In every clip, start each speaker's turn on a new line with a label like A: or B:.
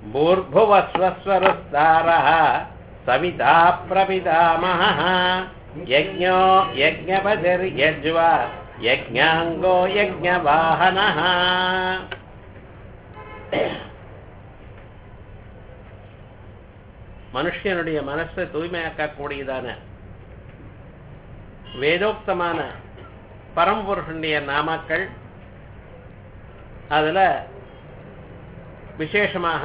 A: भूर्भुवस्वस्वरुस्तारः सविता प्रपितामहः यज्ञो यज्ञपतिर्यज्वा यज्ञाङ्गो यज्ञवाहनः மனுஷனுடைய மனசை தூய்மையாக்கக்கூடியதான வேதோக்தமான பரம்புருஷனுடைய நாமாக்கள் அதுல விசேஷமாக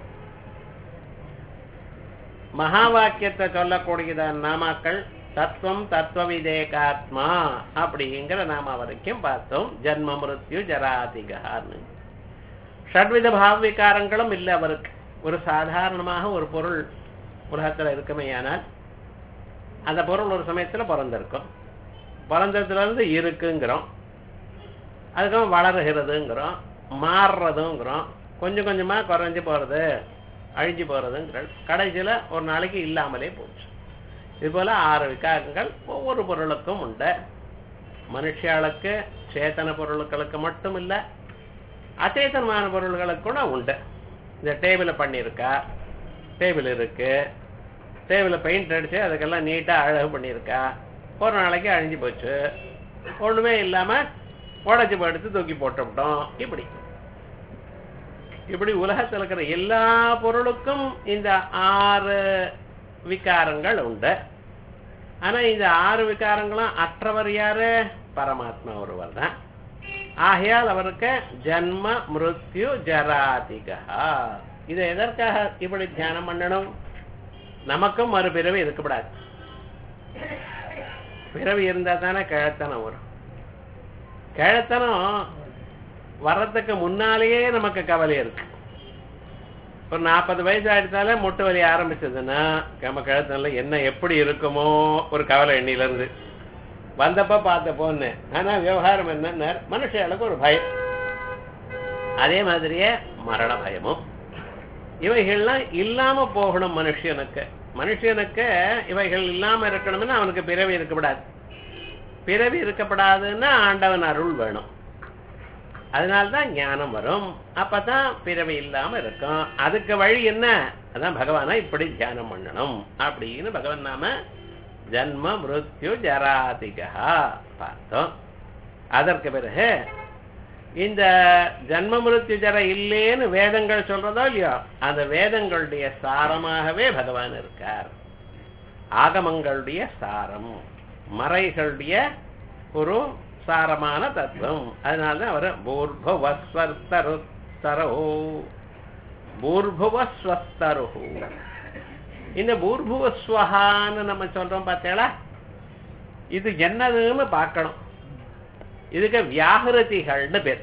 A: மகா வாக்கியத்தை சொல்லக்கூடியதான நாமாக்கள் தத்துவம் தத்துவ விதேகாத்மா அப்படிங்கிற நாம வரைக்கும் பார்த்தோம் ஜன்ம மிருத்யு ஜராதிகான்னு ஷட்வித பாவ விகாரங்களும் இல்லை அவருக்கு ஒரு சாதாரணமாக ஒரு பொருள் உலகத்துல இருக்குமேயானால் அந்த பொருள் ஒரு சமயத்துல பிறந்திருக்கும் பிறந்ததுல இருந்து இருக்குங்கிறோம் அதுக்கப்புறம் வளருகிறதுங்கிறோம் மாறுறதுங்கிறோம் கொஞ்சம் கொஞ்சமா குறைஞ்சு போறது அழிஞ்சு போறதுங்கிற கடைசியில ஒரு நாளைக்கு இல்லாமலே போச்சு இது போல ஆறு விகாரங்கள் ஒவ்வொரு பொருளுக்கும் உண்டு மனுஷாளுக்கு சேத்தன பொருட்களுக்கு மட்டும் இல்ல அச்சேதனமான பொருள்களுக்கு கூட உண்டு இந்த டேபிள பண்ணியிருக்கா டேபிள் இருக்கு டேபிள பெயிண்ட் அடிச்சு அதுக்கெல்லாம் நீட்டா அழகு பண்ணியிருக்கா ஒரு நாளைக்கு அழிஞ்சு போச்சு ஒண்ணுமே இல்லாம உடச்சி படுத்து தூக்கி போட்டுவிட்டோம் இப்படி இப்படி உலகத்தில் இருக்கிற எல்லா பொருளுக்கும் இந்த ஆறு விகாரங்கள் உண்டு ஆனா இந்த ஆறு விகாரங்களும் அற்றவர் யாரு பரமாத்மா ஒருவர் தான் ஆகையால் அவருக்கு ஜன்ம மிருத்யு ஜராதிகா இதை எதற்காக இப்படி தியானம் பண்ணணும் நமக்கும் மறுபிறவி இருக்கக்கூடாது பிறவி இருந்தா தானே கிழத்தனம் வரும் கிழத்தனம் வர்றதுக்கு முன்னாலேயே நமக்கு கவலை இருக்கு ஒரு நாற்பது வயசு ஆயிடுத்தாலே முட்டு வலி ஆரம்பிச்சதுன்னா நம்ம கிழத்தனல என்ன எப்படி இருக்குமோ ஒரு கவலை எண்ணில இருந்து வந்தப்ப பார்த்த போன்னு ஆனா விவகாரம் என்ன மனுஷனுக்கு ஒரு பயம் அதே மாதிரியே மரண பயமும் இவைகள்லாம் இல்லாம போகணும் மனுஷனுக்கு மனுஷனுக்கு இவைகள் இல்லாம இருக்கணும்னா அவனுக்கு பிறவி இருக்கப்படாது பிறவி இருக்கப்படாதுன்னா ஆண்டவன் அருள் வேணும் அதனால்தான் ஞானம் வரும் அப்பதான் பிறவி இல்லாம இருக்கும் அதுக்கு வழி என்ன அதான் பகவானா இப்படி தியானம் பண்ணணும் அப்படின்னு பகவான் நாம ஜன்ம மிருத்யு ஜராதிகா பார்த்தோம் அதற்கு பிறகு இந்த ஜன்ம மிருத்யு ஜர இல்லேன்னு வேதங்கள் சொல்றதோ இல்லையோ அந்த வேதங்களுடைய சாரமாகவே பகவான் இருக்கார் ஆகமங்களுடைய சாரம் மறைகளுடைய ஒரு சாரமான தத்துவம் அதனாலதான் அவர் பூர்பவஸ்வர்த்தரு தரோ பூர்புவஸ்வஸ்தரு இந்த பூர்புவஸ்வஹான்னு நம்ம சொல்றோம் பார்த்தேளா இது என்னதுன்னு பார்க்கணும் இதுக்கு வியாகிருதிகள்னு பேர்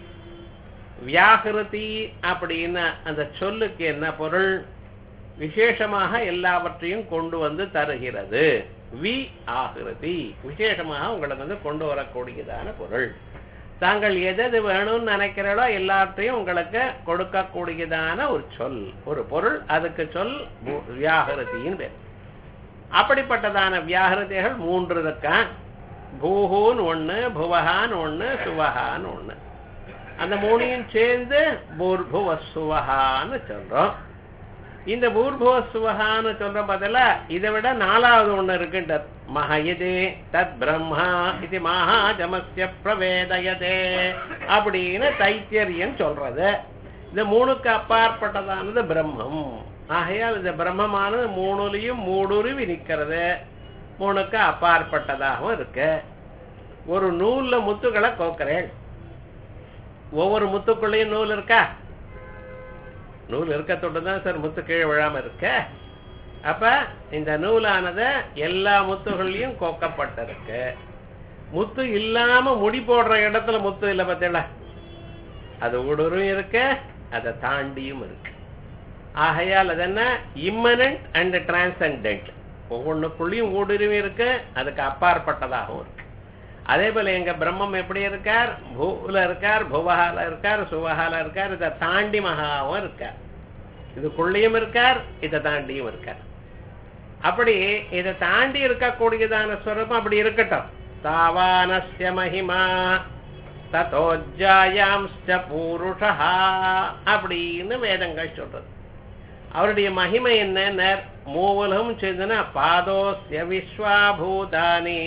A: வியாகிருதி அப்படின்னு அந்த சொல்லுக்கு என்ன பொருள் விசேஷமாக எல்லாவற்றையும் கொண்டு வந்து தருகிறது வி ஆகிருதி விசேஷமாக உங்களுக்கு வந்து கொண்டு வரக்கூடியதான பொருள் தாங்கள் எது வேணும்னு நினைக்கிறீங்களோ எல்லாத்தையும் உங்களுக்கு கொடுக்கக்கூடியதான ஒரு சொல் ஒரு பொருள் அதுக்கு சொல் வியாகிருதின்னு பேர் அப்படிப்பட்டதான வியாகிருதிகள் மூன்று இருக்கான் பூஹூன்னு ஒண்ணு புவஹான்னு ஒண்ணு சுவஹான்னு ஒண்ணு அந்த மூணையும் சேர்ந்து பூர்புவ சுவஹான்னு சொல்றோம் இந்த பூர்புவ சுவஹான்னு சொல்ற பதில இதை விட நாலாவது ஒண்ணு இருக்குன்றது மகயதே தத் பிரம்மா இது மகாஜமஸ்ய பிரவேதயதே அப்படின்னு தைத்தியரியன் சொல்றது இந்த மூணுக்கு அப்பாற்பட்டதானது பிரம்மம் ஆகையால் இந்த பிரம்மமானது மூணுலையும் மூடுருவி நிக்கிறது மூணுக்கு அப்பாற்பட்டதாகவும் இருக்கு ஒரு நூல்ல முத்துக்களை கோக்கிறேன் ஒவ்வொரு முத்துக்குள்ளேயும் நூல் இருக்கா நூல் இருக்கத்தோடு தான் சார் முத்து கீழே விழாம இருக்க அப்ப இந்த நூலானது எல்லா முத்துகள்லயும் கோக்கப்பட்டிருக்கு முத்து இல்லாம முடி போடுற இடத்துல முத்து இல்ல பார்த்தீங்களா அது ஊடுருவும் இருக்கு அதை தாண்டியும் இருக்கு ஆகையால் அது என்ன இம்மனண்ட் அண்ட் டிரான்சண்டன்ட் ஒவ்வொன்றுக்குள்ளேயும் ஊடுருவி இருக்கு அதுக்கு அப்பாற்பட்டதாகவும் இருக்கு அதே போல எங்க பிரம்மம் எப்படி இருக்கார் பூல இருக்கார் புவஹால இருக்கார் சுவஹால இருக்கார் இதை தாண்டி மகாவும் இருக்கார் இதுக்குள்ளேயும் இருக்கார் இதை தாண்டியும் இருக்கார் அப்படி இதை தாண்டி இருக்கக்கூடியதான ஸ்வரூபம் அப்படி இருக்கட்டும் தாவானஸ்ய மகிமா ததோஜாயாம்ஸ்ட பூருஷா அப்படின்னு வேதங்கள் சொல்றது அவருடைய மகிமை என்ன மூவலும் சேர்ந்தன பாதோஸ்ய விஸ்வாபூதானி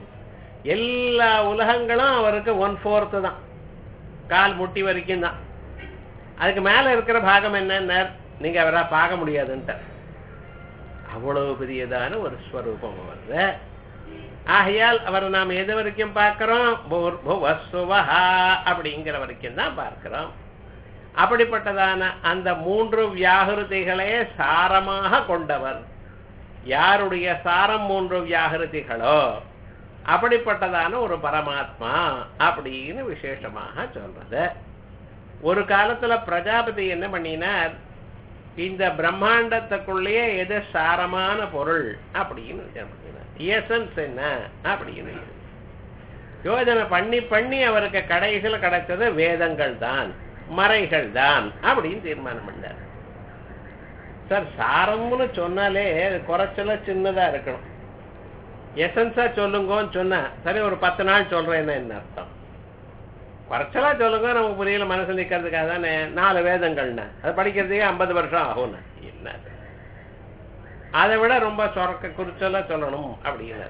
A: எல்லா உலகங்களும் அவருக்கு ஒன் ஃபோர்த்து தான் கால் முட்டி வரைக்கும் தான் அதுக்கு மேல இருக்கிற பாகம் என்னன்னா நீங்க அவரா பார்க்க முடியாதுன்ட்டு அவ்வளவு பெரியதான ஒரு ஸ்வரூபம் அவர்ல ஆகையால் அவரை நாம் எது வரைக்கும் பார்க்கிறோம் பூர்புவசுவஹா அப்படிங்கிற வரைக்கும் தான் பார்க்கிறோம் அப்படிப்பட்டதான அந்த மூன்று வியாகிருதிகளே சாரமாக கொண்டவர் யாருடைய சாரம் மூன்று வியாகிருதிகளோ அப்படிப்பட்டதான ஒரு பரமாத்மா அப்படின்னு விசேஷமாக சொல்றது ஒரு காலத்துல பிரஜாபதி என்ன பண்ணினார் இந்த பிரம்மாண்டத்துக்குள்ளேயே எது சாரமான பொருள் அப்படின்னு எசன்ஸ் என்ன அப்படின்னு யோஜனை பண்ணி பண்ணி அவருக்கு கடைசியில் கிடைச்சது வேதங்கள் தான் மறைகள் தான் அப்படின்னு தீர்மானம் பண்ணார் சார் சாரம்னு சொன்னாலே குறைச்சல சின்னதா இருக்கணும் எசன்ஸா சொல்லுங்கன்னு சொன்ன சரி ஒரு பத்து நாள் சொல்றேன்னு என்ன அர்த்தம் குறைச்சலா சொல்லுங்க நமக்கு புரியல மனசு நிக்கிறதுக்காக தானே நாலு வேதங்கள்னா அது படிக்கிறதுக்கே ஐம்பது வருஷம் ஆகும் என்ன அதை விட ரொம்ப சொரக்க குறிச்சலா சொல்லணும் அப்படின்னு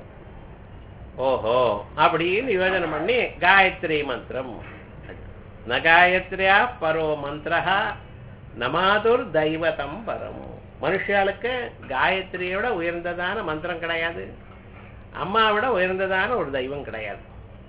A: ஓஹோ அப்படின்னு யோஜனை பண்ணி காயத்ரி மந்திரம் ந காயத்ரியா பரோ மந்திர நமாதுர் தெய்வதம் பரம் மனுஷாளுக்கு காயத்ரியோட உயர்ந்ததான மந்திரம் கிடையாது அம்மாவிட உயர்ந்ததான ஒரு தெய்வம் கிடையாது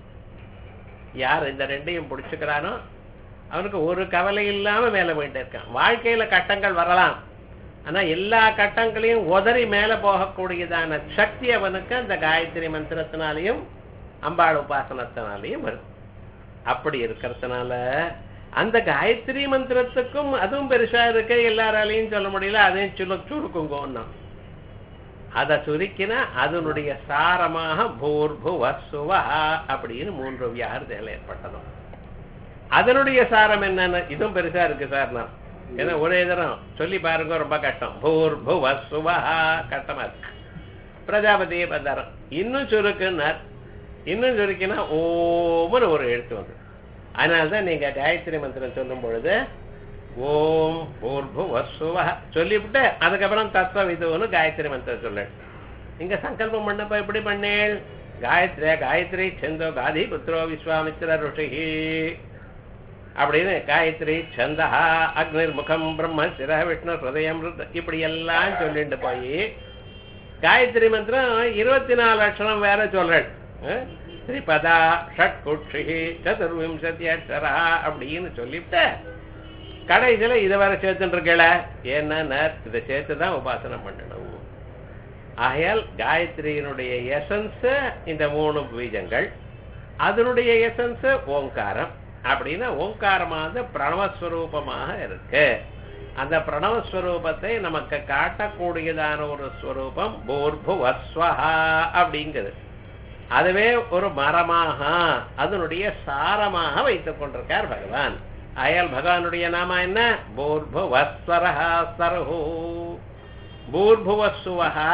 A: யார் இந்த ரெண்டையும் பிடிச்சுக்கிறானோ அவனுக்கு ஒரு கவலை இல்லாம மேல போயிட்டு இருக்கான் வாழ்க்கையில கட்டங்கள் வரலாம் ஆனா எல்லா கட்டங்களையும் உதறி மேல போகக்கூடியதான சக்தி அவனுக்கு அந்த காயத்ரி மந்திரத்தினாலையும் அம்பாள் உபாசனத்தினாலையும் வரும் அப்படி இருக்கிறதுனால அந்த காயத்ரி மந்திரத்துக்கும் அதுவும் பெருசா இருக்கு எல்லாராலையும் சொல்ல முடியல அதையும் சுரு சுருக்குங்கோன்னா அதை சுருக்கினா அதனுடைய சாரமாக பூர்புவசுவா அப்படின்னு மூன்று வியாகிருதிகள் ஏற்பட்டதும் அதனுடைய சாரம் என்னன்னு இதுவும் பெருசா இருக்கு சார் நான் ஏன்னா ஒரே தரம் சொல்லி பாருங்க ரொம்ப கஷ்டம் பூர்புவசுவா கஷ்டமா இருக்கு பிரஜாபதியை பந்தாரம் இன்னும் சுருக்குன்னார் இன்னும் சுருக்கினா ஓம்னு ஒரு எழுத்து வந்து அதனால்தான் நீங்க காயத்ரி மந்திரம் சொல்லும் பொழுது ஓம் பூர்புவசுவ சொல்லிவிட்டு அதுக்கப்புறம் தத்துவ இதுன்னு காயத்ரி மந்திரம் சொல்ல நீங்க சங்கல்பம் பண்ணப்ப எப்படி பண்ணேள் காயத்ரி காயத்ரி சந்தோ காதி புத்திரோ விஸ்வாமித்திர ருஷி அப்படின்னு காயத்ரி சந்தா அக்னிர் முகம் பிரம்ம சிர விஷ்ணு ஹிருதயம் இப்படி எல்லாம் சொல்லிட்டு போய் காயத்ரி மந்திரம் இருபத்தி நாலு அக்ஷரம் வேற சொல்றேன் திரிபதா ஷட் குட்சி சதுர்விம்சதி அக்ஷரா அப்படின்னு சொல்லிவிட்டு கடைசியில இதை வேற சேர்த்துட்டு இருக்கல ஏன்னா இதை சேர்த்து தான் உபாசனம் பண்ணணும் ஆகையால் காயத்ரியினுடைய எசன்ஸ் இந்த மூணு பீஜங்கள் அதனுடைய எசன்ஸ் ஓங்காரம் அப்படின்னா ஓங்காரமானது பிரணவஸ்வரூபமாக இருக்கு அந்த பிரணவஸ்வரூபத்தை நமக்கு காட்டக்கூடியதான ஒரு ஸ்வரூபம் பூர்புவஸ்வஹா அப்படிங்கிறது அதுவே ஒரு மரமாக அதனுடைய சாரமாக வைத்துக் கொண்டிருக்கார் பகவான் அயல் பகவானுடைய நாம என்ன பூர்புவஸ்வரஹா சரஹு பூர்புவஸ்வஹா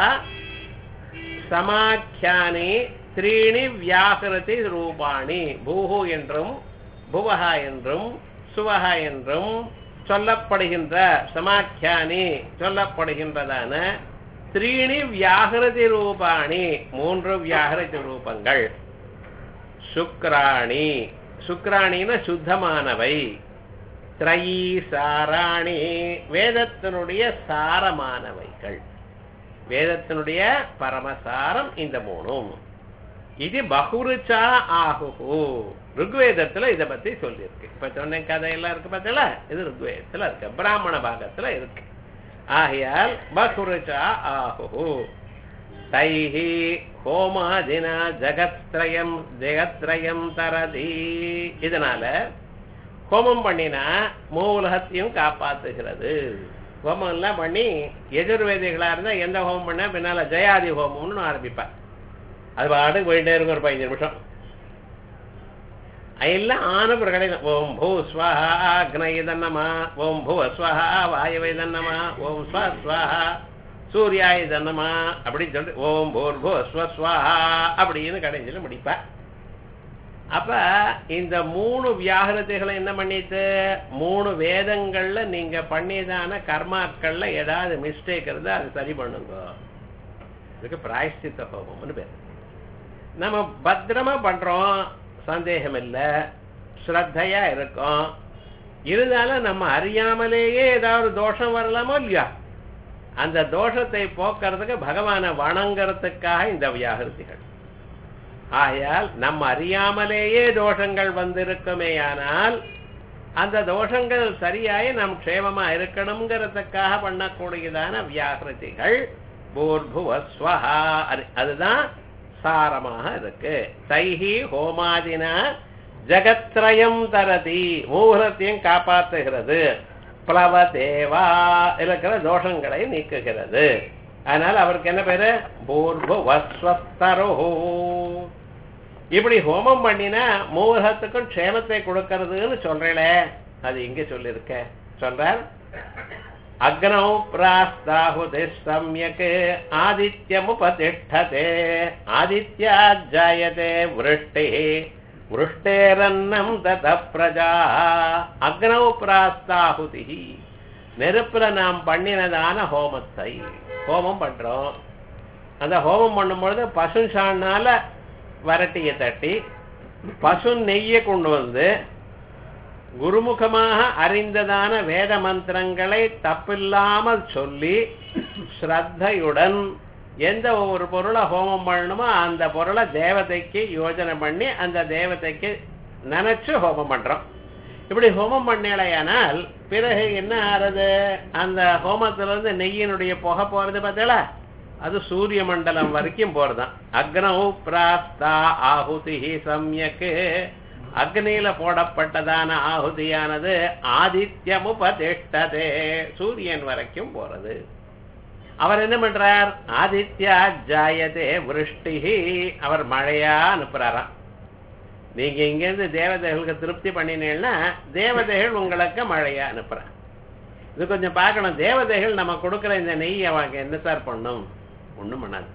A: சமாக்கியானி த்ரீணி வியாகிருதி ரூபாணி பூஹு என்றும் புவஹா என்றும் சுவஹா என்றும் சொல்லப்படுகின்ற சமாக்கியானி சொல்லப்படுகின்றதான த்ரீணி வியாகிருதி ரூபாணி மூன்று வியாகிருதி ரூபங்கள் சுக்ராணி சுக்ராணின சுத்தமானவை திரையீ சாராணி வேதத்தினுடைய சாரமானவைகள் வேதத்தினுடைய பரமசாரம் இந்த மூணும் இது பகுருச்சா ஆகுஹு ருக்வேதத்துல இத பத்தி சொல்லியிருக்கு இப்ப சொன்ன கதையெல்லாம் இருக்கு பார்த்தல இது ருக்வேதத்துல இருக்கு பிராமண பாகத்துல இருக்கு ஆகையால் பகுருச்சா ஆகுஹு தைஹி ஹோமாதினா ஜகத்ரயம் ஜெகத்ரயம் தரதி இதனால ஹோமம் பண்ணினா மூலகத்தையும் காப்பாத்துகிறது ஹோமம் எல்லாம் பண்ணி எதிர்வேதிகளா இருந்தா எந்த ஹோமம் பண்ணா பின்னால ஜெயாதி ஹோமம்னு ஆரம்பிப்பேன் அது பாட்டுக்கு போயிட்டே இருக்கும் ஒரு பதினஞ்சு நிமிஷம் எல்லாம் ஆன பிறகு ஓம் பூ ஸ்வஹா அக்னயதன்னமா ஓம் பூ ஸ்வஹா வாயவைதன்னமா ஓம் ஸ்வ ஸ்வஹா சூர்யாய தன்னமா அப்படின்னு சொல்லிட்டு ஓம் பூர் பூ ஸ்வ ஸ்வஹா அப்படின்னு கடைசியில் முடிப்பேன் அப்ப இந்த மூணு வியாகிருதிகளை என்ன பண்ணிட்டு மூணு வேதங்கள்ல நீங்க பண்ணியதான கர்மாக்கள்ல ஏதாவது மிஸ்டேக் இருந்தா அது சரி பண்ணுங்க இதுக்கு பிராயஷ்சித்த ஹோமம்னு பேர் நம்ம பத்திரமா பண்றோம் சந்தேகம் இல்ல ஸ்ரத்தையா இருக்கும் இருந்தாலும் நம்ம அறியாமலேயே ஏதாவது தோஷம் வரலாமோ இல்லையா அந்த தோஷத்தை போக்குறதுக்கு பகவானை வணங்குறதுக்காக இந்த வியாகிருதிகள் ஆகையால் நம்ம அறியாமலேயே தோஷங்கள் வந்திருக்குமேயானால் அந்த தோஷங்கள் சரியாய் நாம் க்ஷேமமா இருக்கணுங்கிறதுக்காக பண்ணக்கூடியதான வியாகிருதிகள் பூர்புவஸ்வஹா அது- அதுதான் சாரமாக இருக்கு தைஹி ஹோமாதினா ஜகத்ரயம் தரதி மூலத்தையும் காப்பாத்துகிறது பிளவதேவா இருக்கிற தோஷங்களை நீக்குகிறது அதனால அவருக்கு என்ன பேரு பூர்வஸ்வஸ்தரோ இப்படி ஹோமம் பண்ணினா மூலத்துக்கும் க்ஷேமத்தை கொடுக்கறதுன்னு சொல்றேளே அது இங்க சொல்லிருக்க சொல்றார் அக்னௌ பிராஸ்தாஹுதி சம்யக் ஆதித்யமுபதிஷ்டதே ஆதித்யா ஜாயதே விருஷ்டி விருஷ்டேரன்னம் தத பிரஜா அக்னௌ பிராஸ்தாஹுதி நெருப்புல நாம் பண்ணினதான ஹோமத்தை ஹோமம் பண்றோம் அந்த ஹோமம் பண்ணும்பொழுது பசு சாணால வரட்டியை தட்டி பசு நெய்யை கொண்டு வந்து குருமுகமாக அறிந்ததான வேத மந்திரங்களை தப்பில்லாமல் சொல்லி ஸ்ரத்தையுடன் எந்த ஒரு பொருளை ஹோமம் பண்ணணுமோ அந்த பொருளை தேவதைக்கு யோஜனை பண்ணி அந்த தேவதைக்கு நினைச்சு ஹோமம் பண்றோம் இப்படி ஹோமம் பண்ணலையானால் பிறகு என்ன ஆறுது அந்த ஹோமத்துல இருந்து நெய்யினுடைய புகை போறது பார்த்தீங்களா அது சூரிய மண்டலம் வரைக்கும் போறதான் அக்னௌ பிராஸ்தா ஆகுதி சம்யக்கு அக்னியில போடப்பட்டதான ஆகுதியானது ஆதித்யமுபதிஷ்டதே சூரியன் வரைக்கும் போறது அவர் என்ன பண்றார் ஆதித்யா ஜாயதே விருஷ்டிஹி அவர் மழையா அனுப்புறாராம் நீங்க இங்க இருந்து தேவதைகளுக்கு திருப்தி பண்ணினீங்கன்னா தேவதைகள் உங்களுக்கு மழையா அனுப்புறான் இது கொஞ்சம் பார்க்கணும் தேவதைகள் நம்ம கொடுக்கிற இந்த நெய் அவங்க என்ன சார் பண்ணும் ஒண்ணும் பண்ணாது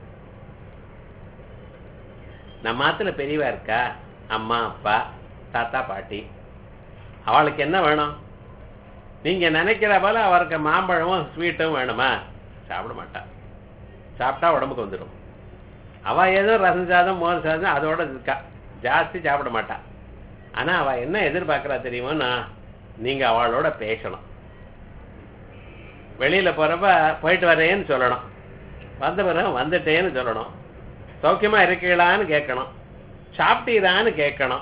A: நம்ம ஆத்துல பெரியவா இருக்கா அம்மா அப்பா தாத்தா பாட்டி அவளுக்கு என்ன வேணும் நீங்க நினைக்கிற போல அவருக்கு மாம்பழமும் ஸ்வீட்டும் வேணுமா சாப்பிட மாட்டா சாப்பிட்டா உடம்புக்கு வந்துடும் அவ ஏதோ ரசம் சாதம் மோர் சாதம் அதோட இருக்கா ஜாஸ்தி சாப்பிட மாட்டா ஆனா அவ என்ன எதிர்பார்க்கறா தெரியுமா நீங்க அவளோட பேசணும் வெளியில போறப்ப போயிட்டு வரேன்னு சொல்லணும் வந்த பிறகு வந்துட்டேன்னு சொல்லணும் சௌக்கியமா இருக்கீங்களான்னு கேட்கணும் சாப்பிட்டீரான்னு கேட்கணும்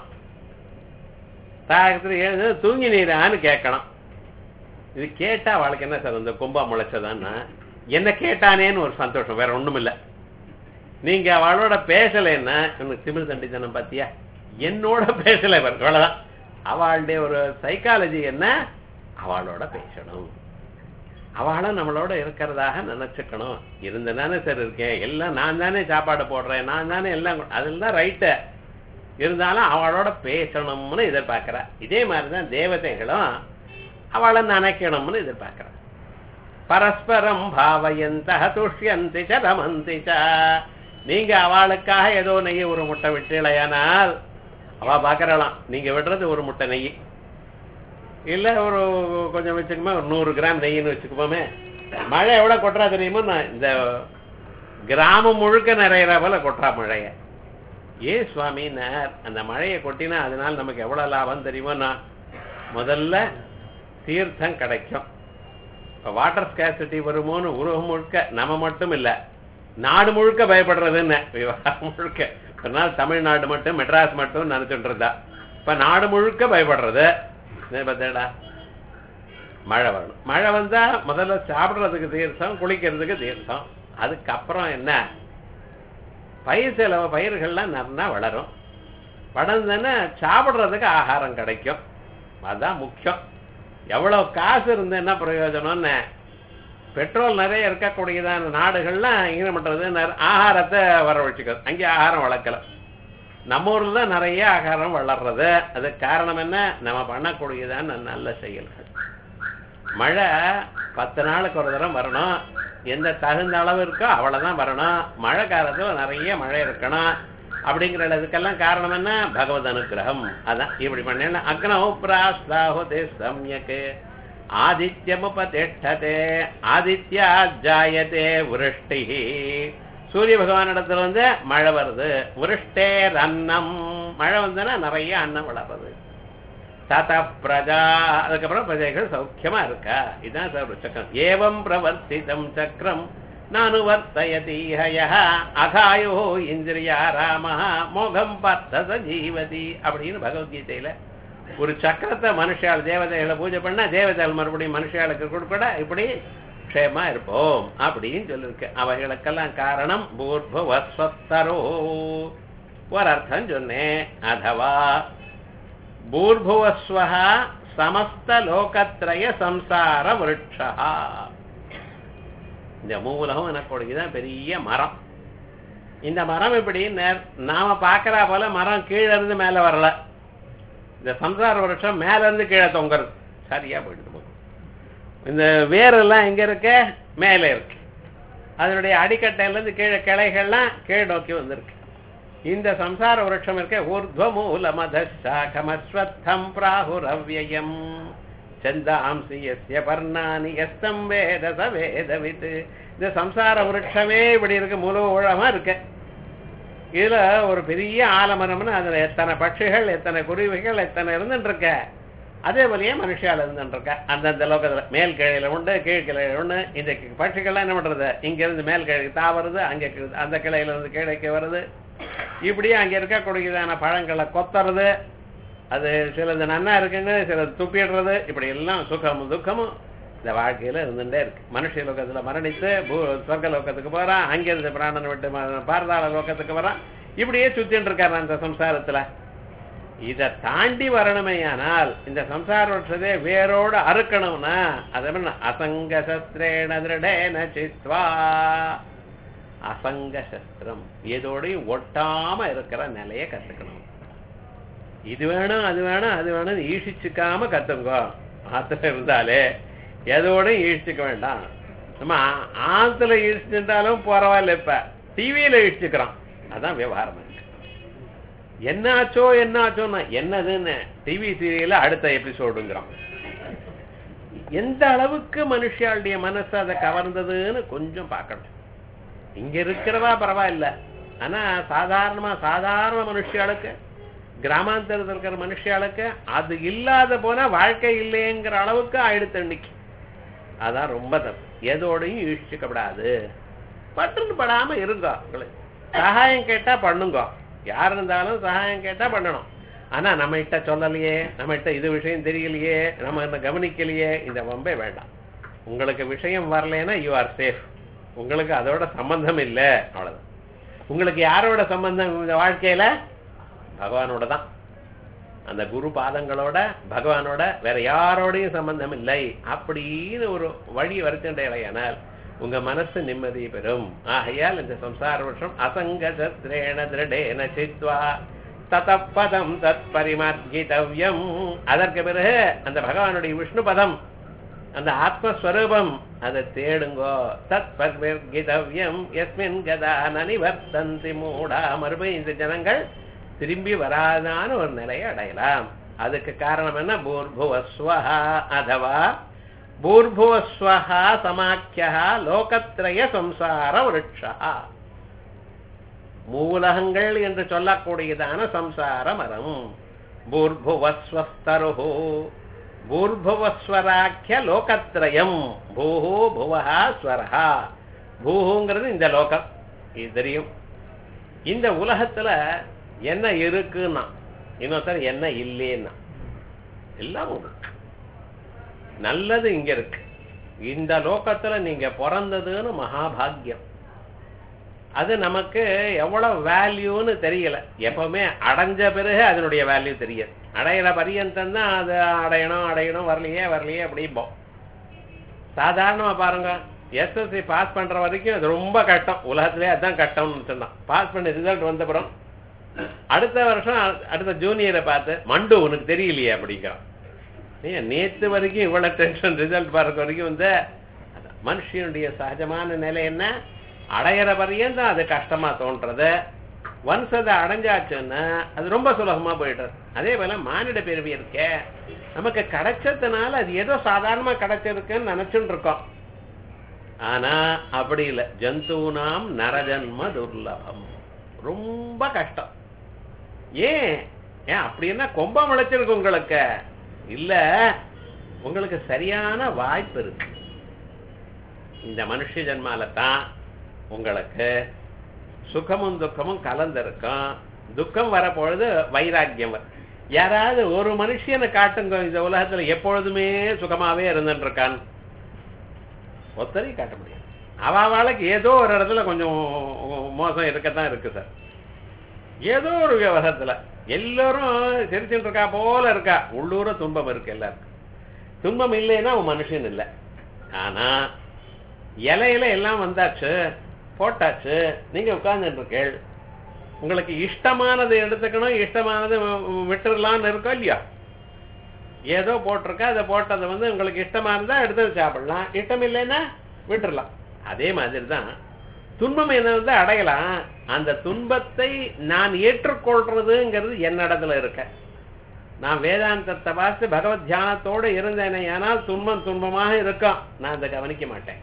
A: தாகத்துல எழுந்து தூங்கினீரான்னு கேட்கணும் இது கேட்டா அவளுக்கு என்ன சார் இந்த கும்பா முளைச்சதான்னா என்ன கேட்டானேன்னு ஒரு சந்தோஷம் வேற ஒண்ணும் இல்ல நீங்க அவளோட பேசலைன்னா எனக்கு திமிழ் தண்டித்தனம் பாத்தியா என்னோட பேசல இவர் அவ்வளவுதான் அவளுடைய ஒரு சைக்காலஜி என்ன அவளோட பேசணும் அவளும் நம்மளோட இருக்கிறதாக நினைச்சுக்கணும் இருந்ததானே சார் இருக்கேன் எல்லாம் நான் தானே சாப்பாடு போடுறேன் நான் தானே எல்லாம் கொ- அதெல்லாம் ரைட்டு இருந்தாலும் அவளோட பேசணும்னு எதிர்பார்க்கிறா இதே மாதிரிதான் தேவதைகளும் அவளை நினைக்கணும்னு எதிர்பார்க்கிறா பரஸ்பரம் பாவயந்த துஷ்யந்தி ச ரமந்தி ச நீங்க அவளுக்காக ஏதோ நெய் ஒரு முட்டை விட்டுலையானால் அவ பாக்கறலாம் நீங்க விடுறது ஒரு முட்டை நெய் இல்ல ஒரு கொஞ்சம் வச்சுக்கோமே ஒரு நூறு கிராம் நெய்ன்னு வச்சுக்குவோமே மழை எவ்வளவு கொட்டுறா தெரியுமா நான் இந்த கிராமம் முழுக்க நிறையிற போல கொட்டுறா மழைய ஏ சுவாமினார் அந்த மழையை கொட்டினா அதனால நமக்கு எவ்வளவு லாபம் தெரியுமா முதல்ல தீர்த்தம் கிடைக்கும் இப்ப வாட்டர் ஸ்கேசிட்டி வருமோன்னு உலகம் முழுக்க நம்ம மட்டும் இல்ல நாடு முழுக்க பயப்படுறதுன்னு விவகாரம் முழுக்க ஒரு நாள் தமிழ்நாடு மட்டும் மெட்ராஸ் மட்டும் நினைச்சுட்டு இருந்தா இப்ப நாடு முழுக்க பயப்படுறது என்ன பார்த்தேடா மழை வரணும் மழை வந்தா முதல்ல சாப்பிடுறதுக்கு தீர்த்தம் குளிக்கிறதுக்கு தீர்த்தம் அதுக்கப்புறம் என்ன பயிர் செலவு பயிர்கள்லாம் நல்லா வளரும் வளர்ந்ததுன்னா சாப்பிடுறதுக்கு ஆகாரம் கிடைக்கும் அதுதான் முக்கியம் எவ்வளவு காசு இருந்து என்ன பிரயோஜனம்னு பெட்ரோல் நிறைய இருக்கக்கூடியதான நாடுகள்லாம் என்ன பண்றது நிற- ஆகாரத்தை வரவழைச்சுக்கிறது அங்கே ஆகாரம் வளர்க்கல நம்ம ஊர்ல தான் நிறைய ஆகாரம் வளர்றது அதுக்கு காரணம் என்ன நம்ம பண்ணக்கூடியதான நல்ல செயல்கள் மழை பத்து நாளுக்கு ஒரு தரம் வரணும் எந்த தகுந்த அளவு இருக்கோ அவ்வளவுதான் வரணும் மழை காலத்துல நிறைய மழை இருக்கணும் அப்படிங்கிறதுக்கெல்லாம் காரணம் என்ன பகவத் அனுகிரகம் அதான் இப்படி பண்ண அக்னௌ பிராஸ்தாஹுதே சம்யக் ஆதித்யமுபதிஷ்டதே ஆதித்யா ஜாயதே விருஷ்டி சூரிய பகவானிடத்துல வந்து மழை வருது விருஷ்டே அன்னம் மழை வந்ததுன்னா நிறைய அன்னம் வளருது தத பிரஜா அதுக்கப்புறம் பிரஜைகள் சௌக்கியமா இருக்கா இதுதான் சார் சக்கரம் ஏவம் பிரவர்த்திதம் சக்கரம் நானு வர்த்தயதீஹய அகாயோ இந்திரியா ராம மோகம் பார்த்த ஜீவதி அப்படின்னு பகவத்கீதையில ஒரு சக்கரத்தை மனுஷால் தேவதைகளை பூஜை பண்ணா தேவதைகள் மறுபடியும் மனுஷாளுக்கு கொடுக்கூட இப்படி க்ஷேமா இருப்போம் அப்படின்னு சொல்லிருக்கு அவைகளுக்கெல்லாம் காரணம் பூர்பவஸ்வத்தரோ ஒரு அர்த்தம் சொன்னேன் அதவா பூர்புவஸ்வஹ சமஸ்த லோகத்ரய சம்சார விருட்சா இந்த மூலகம் எனக்கூடியதான் பெரிய மரம் இந்த மரம் இப்படி நேர்- நாம பார்க்கறா போல மரம் கீழ இருந்து மேல வரல இந்த சம்சார விருட்சம் மேல இருந்து கீழே தொங்குறது சரியா போயிடுது போகும் இந்த வேரெல்லாம் எங்க இருக்கு மேலே இருக்கு அதனுடைய அடிக்கட்டையில இருந்து கீழே கிளைகள்லாம் கீழ் நோக்கி வந்திருக்கு இந்த சம்சார விருட்சம் இருக்க ஊர்துவமூல மதம் பிராகுரவ்யம் சந்தாம்சி எஸ்ய பர்ணானி எஸ்தம் வேத ச வேதவித் இந்த சம்சார விருட்சமே இப்படி இருக்கு முழு ஊழமா இருக்கு இதுல ஒரு பெரிய ஆலமரம்னு அதுல எத்தனை பட்சிகள் எத்தனை குருவிகள் எத்தனை இருந்துட்டு இருக்க அதே போலயே மனுஷால இருந்துட்டு இருக்க அந்தந்த லோகத்துல மேல் கிளையில உண்டு கீழ் கிளையில உண்டு இந்த பட்சிகள்லாம் என்ன பண்றது இங்க இருந்து மேல் கிளைக்கு தாவறது அங்க கீழ் அந்த கிளையில இருந்து கீழைக்கு வருது இப்படியே அங்க இருக்கக்கூடியதான பழங்களை கொத்துறது அது சிலது நன்னா இருக்குங்க சிலது துப்பிடுறது இப்படி எல்லாம் சுகமும் துக்கமும் இந்த வாழ்க்கையில இருந்துட்டே இருக்கு மனுஷ லோகத்துல மரணித்து பூ சொர்க்க லோகத்துக்கு போறான் அங்கிருந்து பிராணன் விட்டு ம- பாரதாள லோகத்துக்கு வரான் இப்படியே சுத்தின்னு இருக்காரு அந்த சம்சாரத்துல இத தாண்டி வரணுமேயானால் இந்த சம்சார வருஷத்தை வேரோட அறுக்கணும்னா அது என்ன அசங்க சஸ்திரேன திருடேன சித்வா அசங்க சஸ்திரம் எதோடையும் ஒட்டாம இருக்கிற நிலைய கத்துக்கணும் இது வேணும் அது வேணும் அது வேணும் ஈஷிச்சுக்காம கத்துங்கோ ஆத்துல இருந்தாலே எதோடையும் ஈழ்ச்சிக்க வேண்டாம் நம்ம ஆ- ஆத்துல ஈழ்ச்சிட்டாலும் பரவாயில்ல இப்ப டிவியில ஈழ்ச்சிக்கிறோம் அதான் விவகாரம் இருக்கு என்னாச்சோ என்னாச்சோன்னா என்னதுன்னு டிவி சீரியல்ல அடுத்த எபிசோடுங்கிறோம் எந்த அளவுக்கு மனுஷாளுடைய மனசு அதை கவர்ந்ததுன்னு கொஞ்சம் பார்க்கணும் இங்க இருக்கிறவா பரவாயில்ல ஆனா சாதாரணமா சாதாரண மனுஷியாளுக்கு கிராமாந்தரத்தில் இருக்கிற மனுஷியாளுக்கு அது இல்லாத போனா வாழ்க்கை இல்லைங்கிற அளவுக்கு ஆயிடுத்து இன்னைக்கு அதான் ரொம்ப தப்பு எதோடையும் ஈழ்ச்சிக்கப்படாது பட்டுன்னு படாம இருங்க உங்களுக்கு சகாயம் கேட்டா பண்ணுங்க யார் இருந்தாலும் சகாயம் கேட்டா பண்ணணும் ஆனா நம்ம கிட்ட சொல்லலையே நம்ம கிட்ட இது விஷயம் தெரியலையே நம்ம என்ன கவனிக்கலையே இந்த வம்பே வேண்டாம் உங்களுக்கு விஷயம் வரலைன்னா யூ ஆர் சேஃப் உங்களுக்கு அதோட சம்பந்தம் இல்லை அவ்வளவுதான் உங்களுக்கு யாரோட சம்பந்தம் இந்த வாழ்க்கையில பகவானோட தான் அந்த குரு பாதங்களோட பகவானோட வேற யாரோடையும் சம்பந்தம் இல்லை அப்படின்னு ஒரு வழி வருத்தண்டையானால் உங்க மனசு நிம்மதி பெறும் ஆகையால் இந்த சம்சார வருஷம் அசங்க சத்ரேண திருடேன சித்வா ததப்பதம் தத் பரிமார்கிதவ்யம் அதற்கு பிறகு அந்த பகவானுடைய விஷ்ணு பதம் அந்த ஆத்மஸ்வரூபம் அதை தேடுங்கோ தத் பரிமார்கிதவ்யம் எஸ்மின் கதா நனிவர்த்தந்தி மூடா மறுபடியும் இந்த ஜனங்கள் திரும்பி வராதான ஒரு நிலையை அடையலாம் அதுக்கு காரணம் என்ன பூர்புவஸ்வஹா அதவா பூர்புவஸ்வஹா சமாக்கியா லோகத்ரய சம்சார விருட்சா மூலகங்கள் என்று சொல்லக்கூடியதான சம்சார மரம் பூர்புவஸ்வஸ்தருஹு பூர்புவஸ்வராக்கிய லோகத்ரயம் பூஹு புவஹா ஸ்வரஹா பூஹுங்கிறது இந்த லோகம் இது தெரியும் இந்த உலகத்துல என்ன இருக்குன்னா இன்னொருத்தர் என்ன இல்லைன்னா எல்லாம் இருக்கு நல்லது இங்க இருக்கு இந்த லோகத்துல நீங்க பிறந்ததுன்னு மகாபாகியம் அது நமக்கு எவ்வளவு வேல்யூன்னு தெரியல எப்பவுமே அடைஞ்ச பிறகு அதனுடைய வேல்யூ தெரியாது அடையிற பரியந்தம் தான் அது அடையணும் அடையணும் வரலையே வரலையே அப்படிம்போம் சாதாரணமா பாருங்க எஸ்எஸ்சி பாஸ் பண்ற வரைக்கும் அது ரொம்ப கஷ்டம் உலகத்திலே அதான் கஷ்டம்னு சொன்னான் பாஸ் பண்ண ரிசல்ட் வந்தப்புறம் அடுத்த வருஷம் அடுத்த ஜூனியரை பார்த்து மண்டு உனக்கு தெரியலையே அப்படிங்கிறான் ஏன் நேத்து வரைக்கும் இவ்வளவு டென்ஷன் ரிசல்ட் பார்க்க வரைக்கும் வந்து அதான் மனுஷனுடைய சகஜமான நிலை என்ன அடையிற வரையும் தான் அது கஷ்டமா தோன்றது ஒன்ஸ் அதை அடைஞ்சாச்சுன்னா அது ரொம்ப சுலபமா போயிடுறது அதே போல மானிட பிறவி இருக்க நமக்கு கிடைச்சதுனால அது ஏதோ சாதாரணமா கிடைச்சிருக்குன்னு நினைச்சுட்டு இருக்கோம் ஆனா அப்படி இல்லை ஜந்தூனாம் நரஜன்ம துர்லபம் ரொம்ப கஷ்டம் ஏன் ஏன் அப்படின்னா கொம்பம் முளைச்சிருக்கு உங்களுக்கு இல்ல உங்களுக்கு சரியான வாய்ப்பு இருக்கு இந்த மனுஷ ஜென்மால தான் உங்களுக்கு சுகமும் துக்கமும் கலந்திருக்கும் துக்கம் வரப்பொழுது வைராக்கியம் வரும். யாராவது ஒரு மனுஷனை காட்டுங்க இந்த உலகத்துல எப்பொழுதுமே சுகமாவே இருந்துட்டு இருக்கான் ஒத்தரையும் காட்ட முடியாது அவளுக்கு ஏதோ ஒரு இடத்துல கொஞ்சம் மோசம் இருக்கத்தான் இருக்கு சார் ஏதோ ஒரு விவகாரத்துல எல்லாரும் சிரிச்சுட்டு இருக்கா போல இருக்கா உள்ளூர துன்பம் இருக்கு எல்லாருக்கும் துன்பம் இல்லைன்னா அவன் மனுஷன் இல்லை ஆனா இலையில எல்லாம் வந்தாச்சு போட்டாச்சு நீங்க உட்கார்ந்துட்டு இருக்கேள் உங்களுக்கு இஷ்டமானது எடுத்துக்கணும் இஷ்டமானது வி- விட்டுறலாம்னு இருக்கோ இல்லையா ஏதோ போட்டிருக்கா அதை போட்டதை வந்து உங்களுக்கு இஷ்டமா இருந்தா எடுத்து சாப்பிடலாம் இஷ்டம் இல்லைன்னா விட்டுறலாம் அதே மாதிரி தான் துன்பம் என்ன வந்து அடையலாம் அந்த துன்பத்தை நான் ஏற்றுக்கொள்றதுங்கிறது என்னிடத்துல இருக்க நான் வேதாந்தத்தை பார்த்து பகவத் தியானத்தோடு இருந்தேனே ஆனால் துன்பம் துன்பமாக இருக்கும் நான் அதை கவனிக்க மாட்டேன்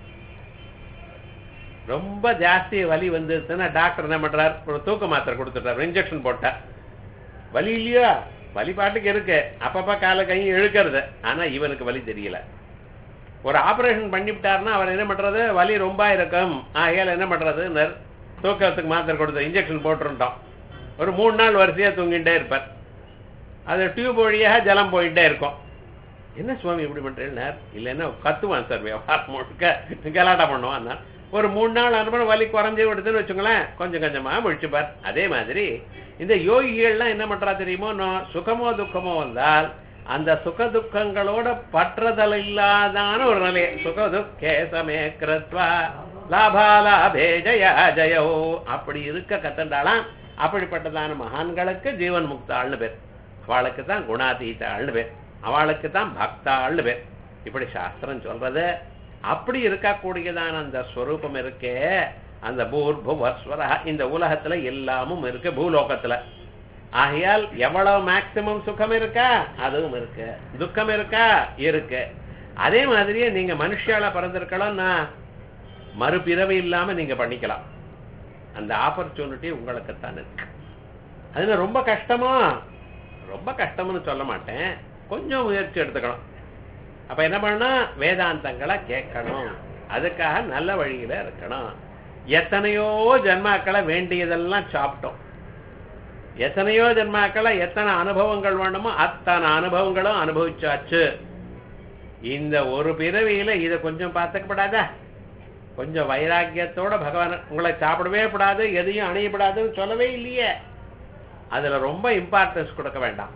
A: ரொம்ப ஜாஸ்தி வலி வந்துருச்சுன்னா டாக்டர் என்ன பண்றார் ஒரு தூக்க மாத்திரை கொடுத்துட்டார் இன்ஜெக்ஷன் போட்டார் வலி இல்லையா வலி பாட்டுக்கு இருக்கு அப்பப்ப காலை கையும் இழுக்கிறது ஆனா இவனுக்கு வலி தெரியல ஒரு ஆபரேஷன் பண்ணிவிட்டாருன்னா அவர் என்ன பண்றது வலி ரொம்ப இருக்கும் ஆகையால என்ன பண்றது நர் தூக்கத்துக்கு மாத்திரை கொடுத்து இன்ஜெக்ஷன் போட்டுருந்தோம் ஒரு மூணு நாள் வரிசையா தூங்கிட்டே இருப்பார் அது டியூப் வழியாக ஜலம் போயிட்டே இருக்கும் என்ன சுவாமி இப்படி பண்றேன்னு இல்லைன்னா கத்துவான் சார் வியாபாரம் முழுக்க கலாட்டா பண்ணுவான் ஒரு மூணு நாள் அனுப்பணும் வலி குறைஞ்சு விடுதுன்னு வச்சுங்களேன் கொஞ்சம் கொஞ்சமா முழிச்சுப்பார் அதே மாதிரி இந்த யோகிகள்லாம் என்ன பண்றா தெரியுமோ நோ- சுகமோ துக்கமோ வந்தால் அந்த சுக துக்கங்களோட பற்றுதல் இல்லாதான ஒரு நிலை சுக துக்கே சமே கிருத்வா லாபாலாபே ஜயா ஜயோ அப்படி இருக்க கத்தண்டாலாம் அப்படிப்பட்டதான மகான்களுக்கு ஜீவன் முக்தாள்னு பேர் அவளுக்கு தான் குணாதீதாள்னு பேர் அவளுக்கு தான் பக்தாள்னு பேர் இப்படி சாஸ்திரம் சொல்றது அப்படி இருக்கக்கூடியதான அந்த ஸ்வரூபம் இருக்கே அந்த பூர்புவஸ்வர இந்த உலகத்துல எல்லாமும் இருக்கு பூலோகத்துல ஆகையால் எவ்வளவு மேக்சிமம் சுகம் இருக்கா அதுவும் இருக்கு துக்கம் இருக்கா இருக்கு அதே மாதிரியே நீங்க மனுஷால பிறந்திருக்கலாம்னா மறுபிறவி இல்லாம நீங்க பண்ணிக்கலாம் அந்த ஆப்பர்ச்சுனிட்டி உங்களுக்கு தான் இருக்கு அதுல ரொம்ப கஷ்டமா ரொம்ப கஷ்டம்னு சொல்ல மாட்டேன் கொஞ்சம் முயற்சி எடுத்துக்கணும் அப்ப என்ன பண்ணா வேதாந்தங்களை கேட்கணும் அதுக்காக நல்ல வழியில இருக்கணும் எத்தனையோ ஜென்மாக்களை வேண்டியதெல்லாம் சாப்பிட்டோம் எத்தனையோ ஜென்மாக்களை எத்தனை அனுபவங்கள் வேணுமோ அத்தனை அனுபவங்களும் அனுபவிச்சாச்சு இந்த ஒரு பிறவியில இதை கொஞ்சம் பார்த்துக்கப்படாதா கொஞ்சம் வைராக்கியத்தோட பகவான் உங்களை சாப்பிடவே கூடாது எதையும் அணியப்படாதுன்னு சொல்லவே இல்லையே அதுல ரொம்ப இம்பார்ட்டன்ஸ் கொடுக்க வேண்டாம்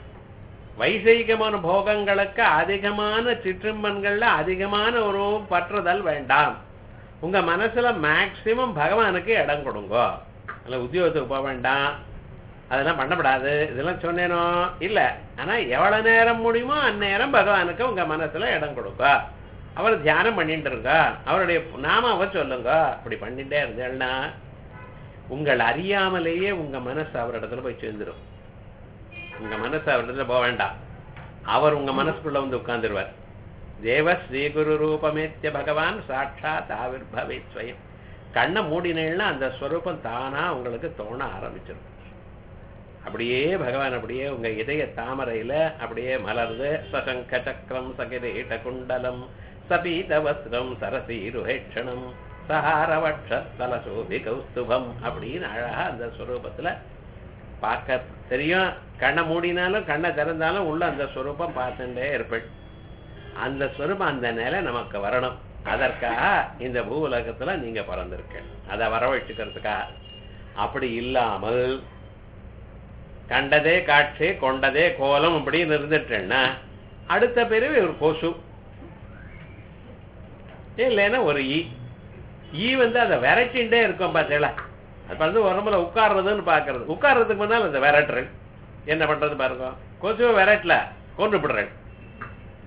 A: வைசீகமான போகங்களுக்கு அதிகமான சிற்றிம்பன்கள்ல அதிகமான ஒரு பற்றுதல் வேண்டாம் உங்க மனசுல மேக்சிமம் பகவானுக்கு இடம் கொடுங்க அல்ல உத்தியோகத்துக்கு போக வேண்டாம் அதெல்லாம் பண்ணப்படாது இதெல்லாம் சொன்னேனோ இல்ல ஆனா எவ்வளவு நேரம் முடியுமோ அந்நேரம் பகவானுக்கு உங்க மனசுல இடம் கொடுங்க அவர் தியானம் பண்ணிட்டு இருங்க அவருடைய நாமாவை சொல்லுங்க அப்படி பண்ணிட்டே இருந்தேன்னா உங்கள் அறியாமலேயே உங்க மனசு அவரிடத்துல போய் சேர்ந்துரும் உங்க மனசு அவரிடத்துல போக வேண்டாம் அவர் உங்க மனசுக்குள்ள வந்து உட்கார்ந்துருவார் தேவ ஸ்ரீகுரு ரூபமேத்திய பகவான் சாட்சாத் ஆவிர்பவே ஸ்வயம் கண்ணை மூடினேன்னா அந்த ஸ்வரூபம் தானா உங்களுக்கு தோண ஆரம்பிச்சிடும் அப்படியே பகவான் அப்படியே உங்க இதய தாமரையில அப்படியே மலர்ந்து சசங்க சக்கரம் சகிரேட்ட குண்டலம் சபீத வஸ்திரம் சரசீருஹேட்சணம் சஹாரவட்சஸ்தல சோபி கௌஸ்துபம் அப்படின்னு அழகா அந்த ஸ்வரூபத்துல பார்க்க தெரியும் கண்ணை மூடினாலும் கண்ணை திறந்தாலும் உள்ள அந்த ஸ்வரூபம் பார்த்துட்டே இருப்பேன் அந்த ஸ்வரூபம் அந்த நிலை நமக்கு வரணும் அதற்காக இந்த பூ உலகத்துல நீங்க பிறந்திருக்க அதை வரவழைச்சுக்கிறதுக்காக அப்படி இல்லாமல் கண்டதே காட்சி கொண்டதே கோலம் அப்படின்னு இருந்துட்டேன்னா அடுத்த பிறவி ஒரு கொசு இல்லைன்னா ஒரு ஈ ஈ வந்து அதை விரட்டின்டே இருக்கும் பார்த்தீங்களா அது வந்து உடம்புல உட்கார்றதுன்னு பாக்குறது உட்கார்றதுக்கு முன்னால் அந்த விரட்டுறேன் என்ன பண்றது பாருங்க கொசுவை விரட்டல கொண்டு விடுறேன்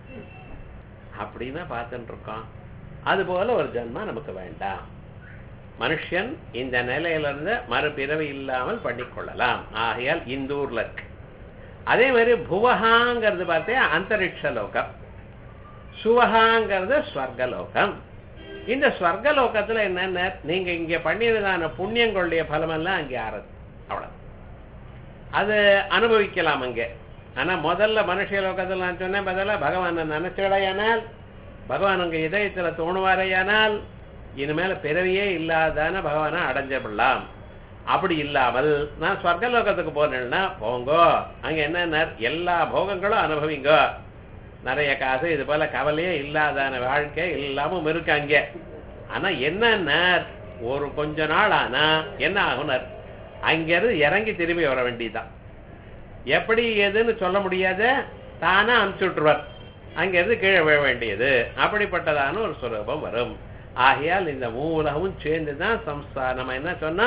A: அப்படின்னா பார்த்துட்டு இருக்கோம் அது போல ஒரு ஜென்மா நமக்கு வேண்டாம் மனுஷன் இந்த நிலையிலிருந்து மறுபிறவி இல்லாமல் பண்ணிக்கொள்ளலாம் ஆகையால் இந்தூர்ல இருக்கு அதே மாதிரி புவகாங்கிறது பார்த்தே அந்தரிக்ஷ லோகம் சுவகாங்கிறது ஸ்வர்கலோகம் இந்த ஸ்வர்கலோகத்துல என்னென்ன நீங்க இங்க பண்ணியதான புண்ணியங்களுடைய பலமெல்லாம் அங்கே ஆறது அவ்வளவு அது அனுபவிக்கலாம் அங்கே ஆனா முதல்ல மனுஷ லோகத்தில் நான் சொன்னேன் பதில பகவானை நினைச்சடையானால் பகவான் உங்க இதயத்துல தோணுவாரையானால் இனிமேல பிறவியே இல்லாதான பகவானை அடைஞ்சிடலாம் அப்படி இல்லாமல் நான் ஸ்வர்கலோகத்துக்கு போனேன்னா போங்கோ அங்க என்ன எல்லா போகங்களும் அனுபவிங்க நிறைய காசு இது போல கவலையே இல்லாதான வாழ்க்கை எல்லாமும் இருக்கு அங்க ஆனா என்ன ஒரு கொஞ்ச நாள் ஆனா என்ன ஆகுனர் அங்கிருந்து இறங்கி திரும்பி வர வேண்டியதுதான் எப்படி எதுன்னு சொல்ல முடியாத தானா அனுப்பிச்சு விட்டுருவார் அங்கிருந்து கீழே விழ வேண்டியது அப்படிப்பட்டதான ஒரு சுரூபம் வரும் ஆகையால் இந்த மூலமும் சேர்ந்துதான் சம்ஸ்தா நம்ம என்ன சொன்னா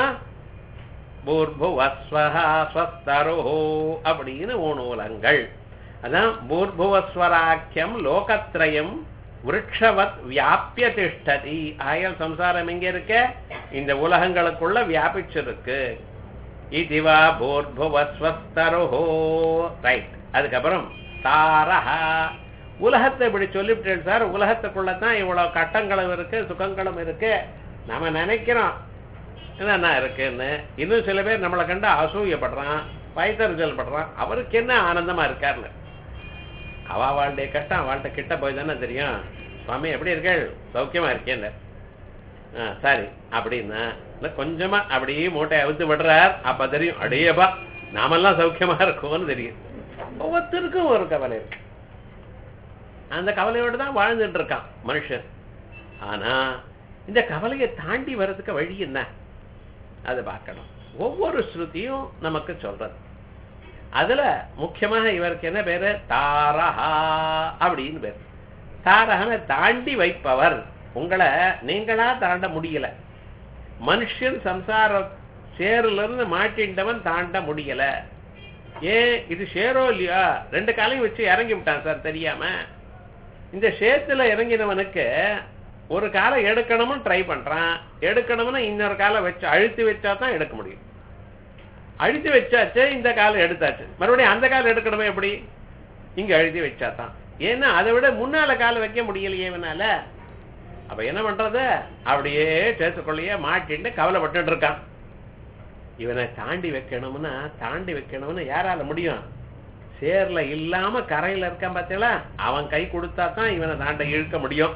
A: பூர்புவஸ்வஹாஸ்வஸ்தரோ அப்படின்னு ஊனூலங்கள் அதான் பூர்புவஸ்வராக்கியம் லோகத்ரயம் விரக்ஷவத் வியாபிய திஷ்டதி ஆயல் சம்சாரம் எங்க இருக்க இந்த உலகங்களுக்குள்ள வியாபிச்சிருக்கு இதுவா பூர்புவஸ்வஸ்தரோஹோ ரைட் அதுக்கப்புறம் தாரஹா உலகத்தை இப்படி சொல்லிவிட்டேன் சார் உலகத்துக்குள்ள தான் இவ்வளவு கட்டங்களும் இருக்கு சுகங்களும் இருக்கு நாம நினைக்கிறோம் என்னென்ன இருக்குன்னு இன்னும் சில பேர் நம்மளை கண்டு அசூயப்படுறான் பயத்தறிச்சல் படுறான் அவருக்கு என்ன ஆனந்தமா இருக்காருன்னு அவ அவளுடைய கஷ்டம் அவள்கிட்ட கிட்ட போய் தானே தெரியும் சுவாமி எப்படி இருக்கள் சௌக்கியமா இருக்கேன்னு ஆ சரி அப்படின்னா இல்ல கொஞ்சமா அப்படியே மூட்டை அவுத்து விடுறார் அப்ப தெரியும் அடையப்பா நாமெல்லாம் சௌக்கியமா இருக்கோம்னு தெரியும் ஒவ்வொருத்தருக்கும் ஒரு கவலை இருக்கு அந்த கவலையோடு தான் வாழ்ந்துட்டு இருக்கான் மனுஷன் ஆனா இந்த கவலையை தாண்டி வர்றதுக்கு வழி என்ன அதை பார்க்கணும் ஒவ்வொரு ஸ்ருதியும் நமக்கு சொல்றது அதுல முக்கியமாக இவருக்கு என்ன பேரு தாரஹா அப்படின்னு பேர் தாரகனை தாண்டி வைப்பவர் உங்களை நீங்களா தாண்ட முடியல மனுஷன் சம்சார சேருல இருந்து மாட்டின்றவன் தாண்ட முடியல ஏன் இது சேரோ இல்லையா ரெண்டு காலையும் வச்சு இறங்கி விட்டான் சார் தெரியாம இந்த சேத்துல இறங்கினவனுக்கு ஒரு காலை எடுக்கணும்னு ட்ரை பண்றான் எடுக்கணும்னு இன்னொரு காலை வச்சு அழுத்தி வச்சா தான் எடுக்க முடியும் அழுத்தி வச்சாச்சு இந்த காலை எடுத்தாச்சு மறுபடியும் அந்த காலை எடுக்கணுமே எப்படி இங்க அழுத்தி வச்சா தான் ஏன்னா அதை விட முன்னால காலை வைக்க முடியலையே இவனால அப்ப என்ன பண்றது அப்படியே சேர்த்துக்கொள்ளையே மாட்டிட்டு கவலைப்பட்டு இருக்கான் இவனை தாண்டி வைக்கணும்னா தாண்டி வைக்கணும்னு யாரால முடியும் சேர்ல இல்லாம கரையில இருக்கான் பார்த்தீங்களா அவன் கை கொடுத்தா தான் இவனை தாண்ட இழுக்க முடியும்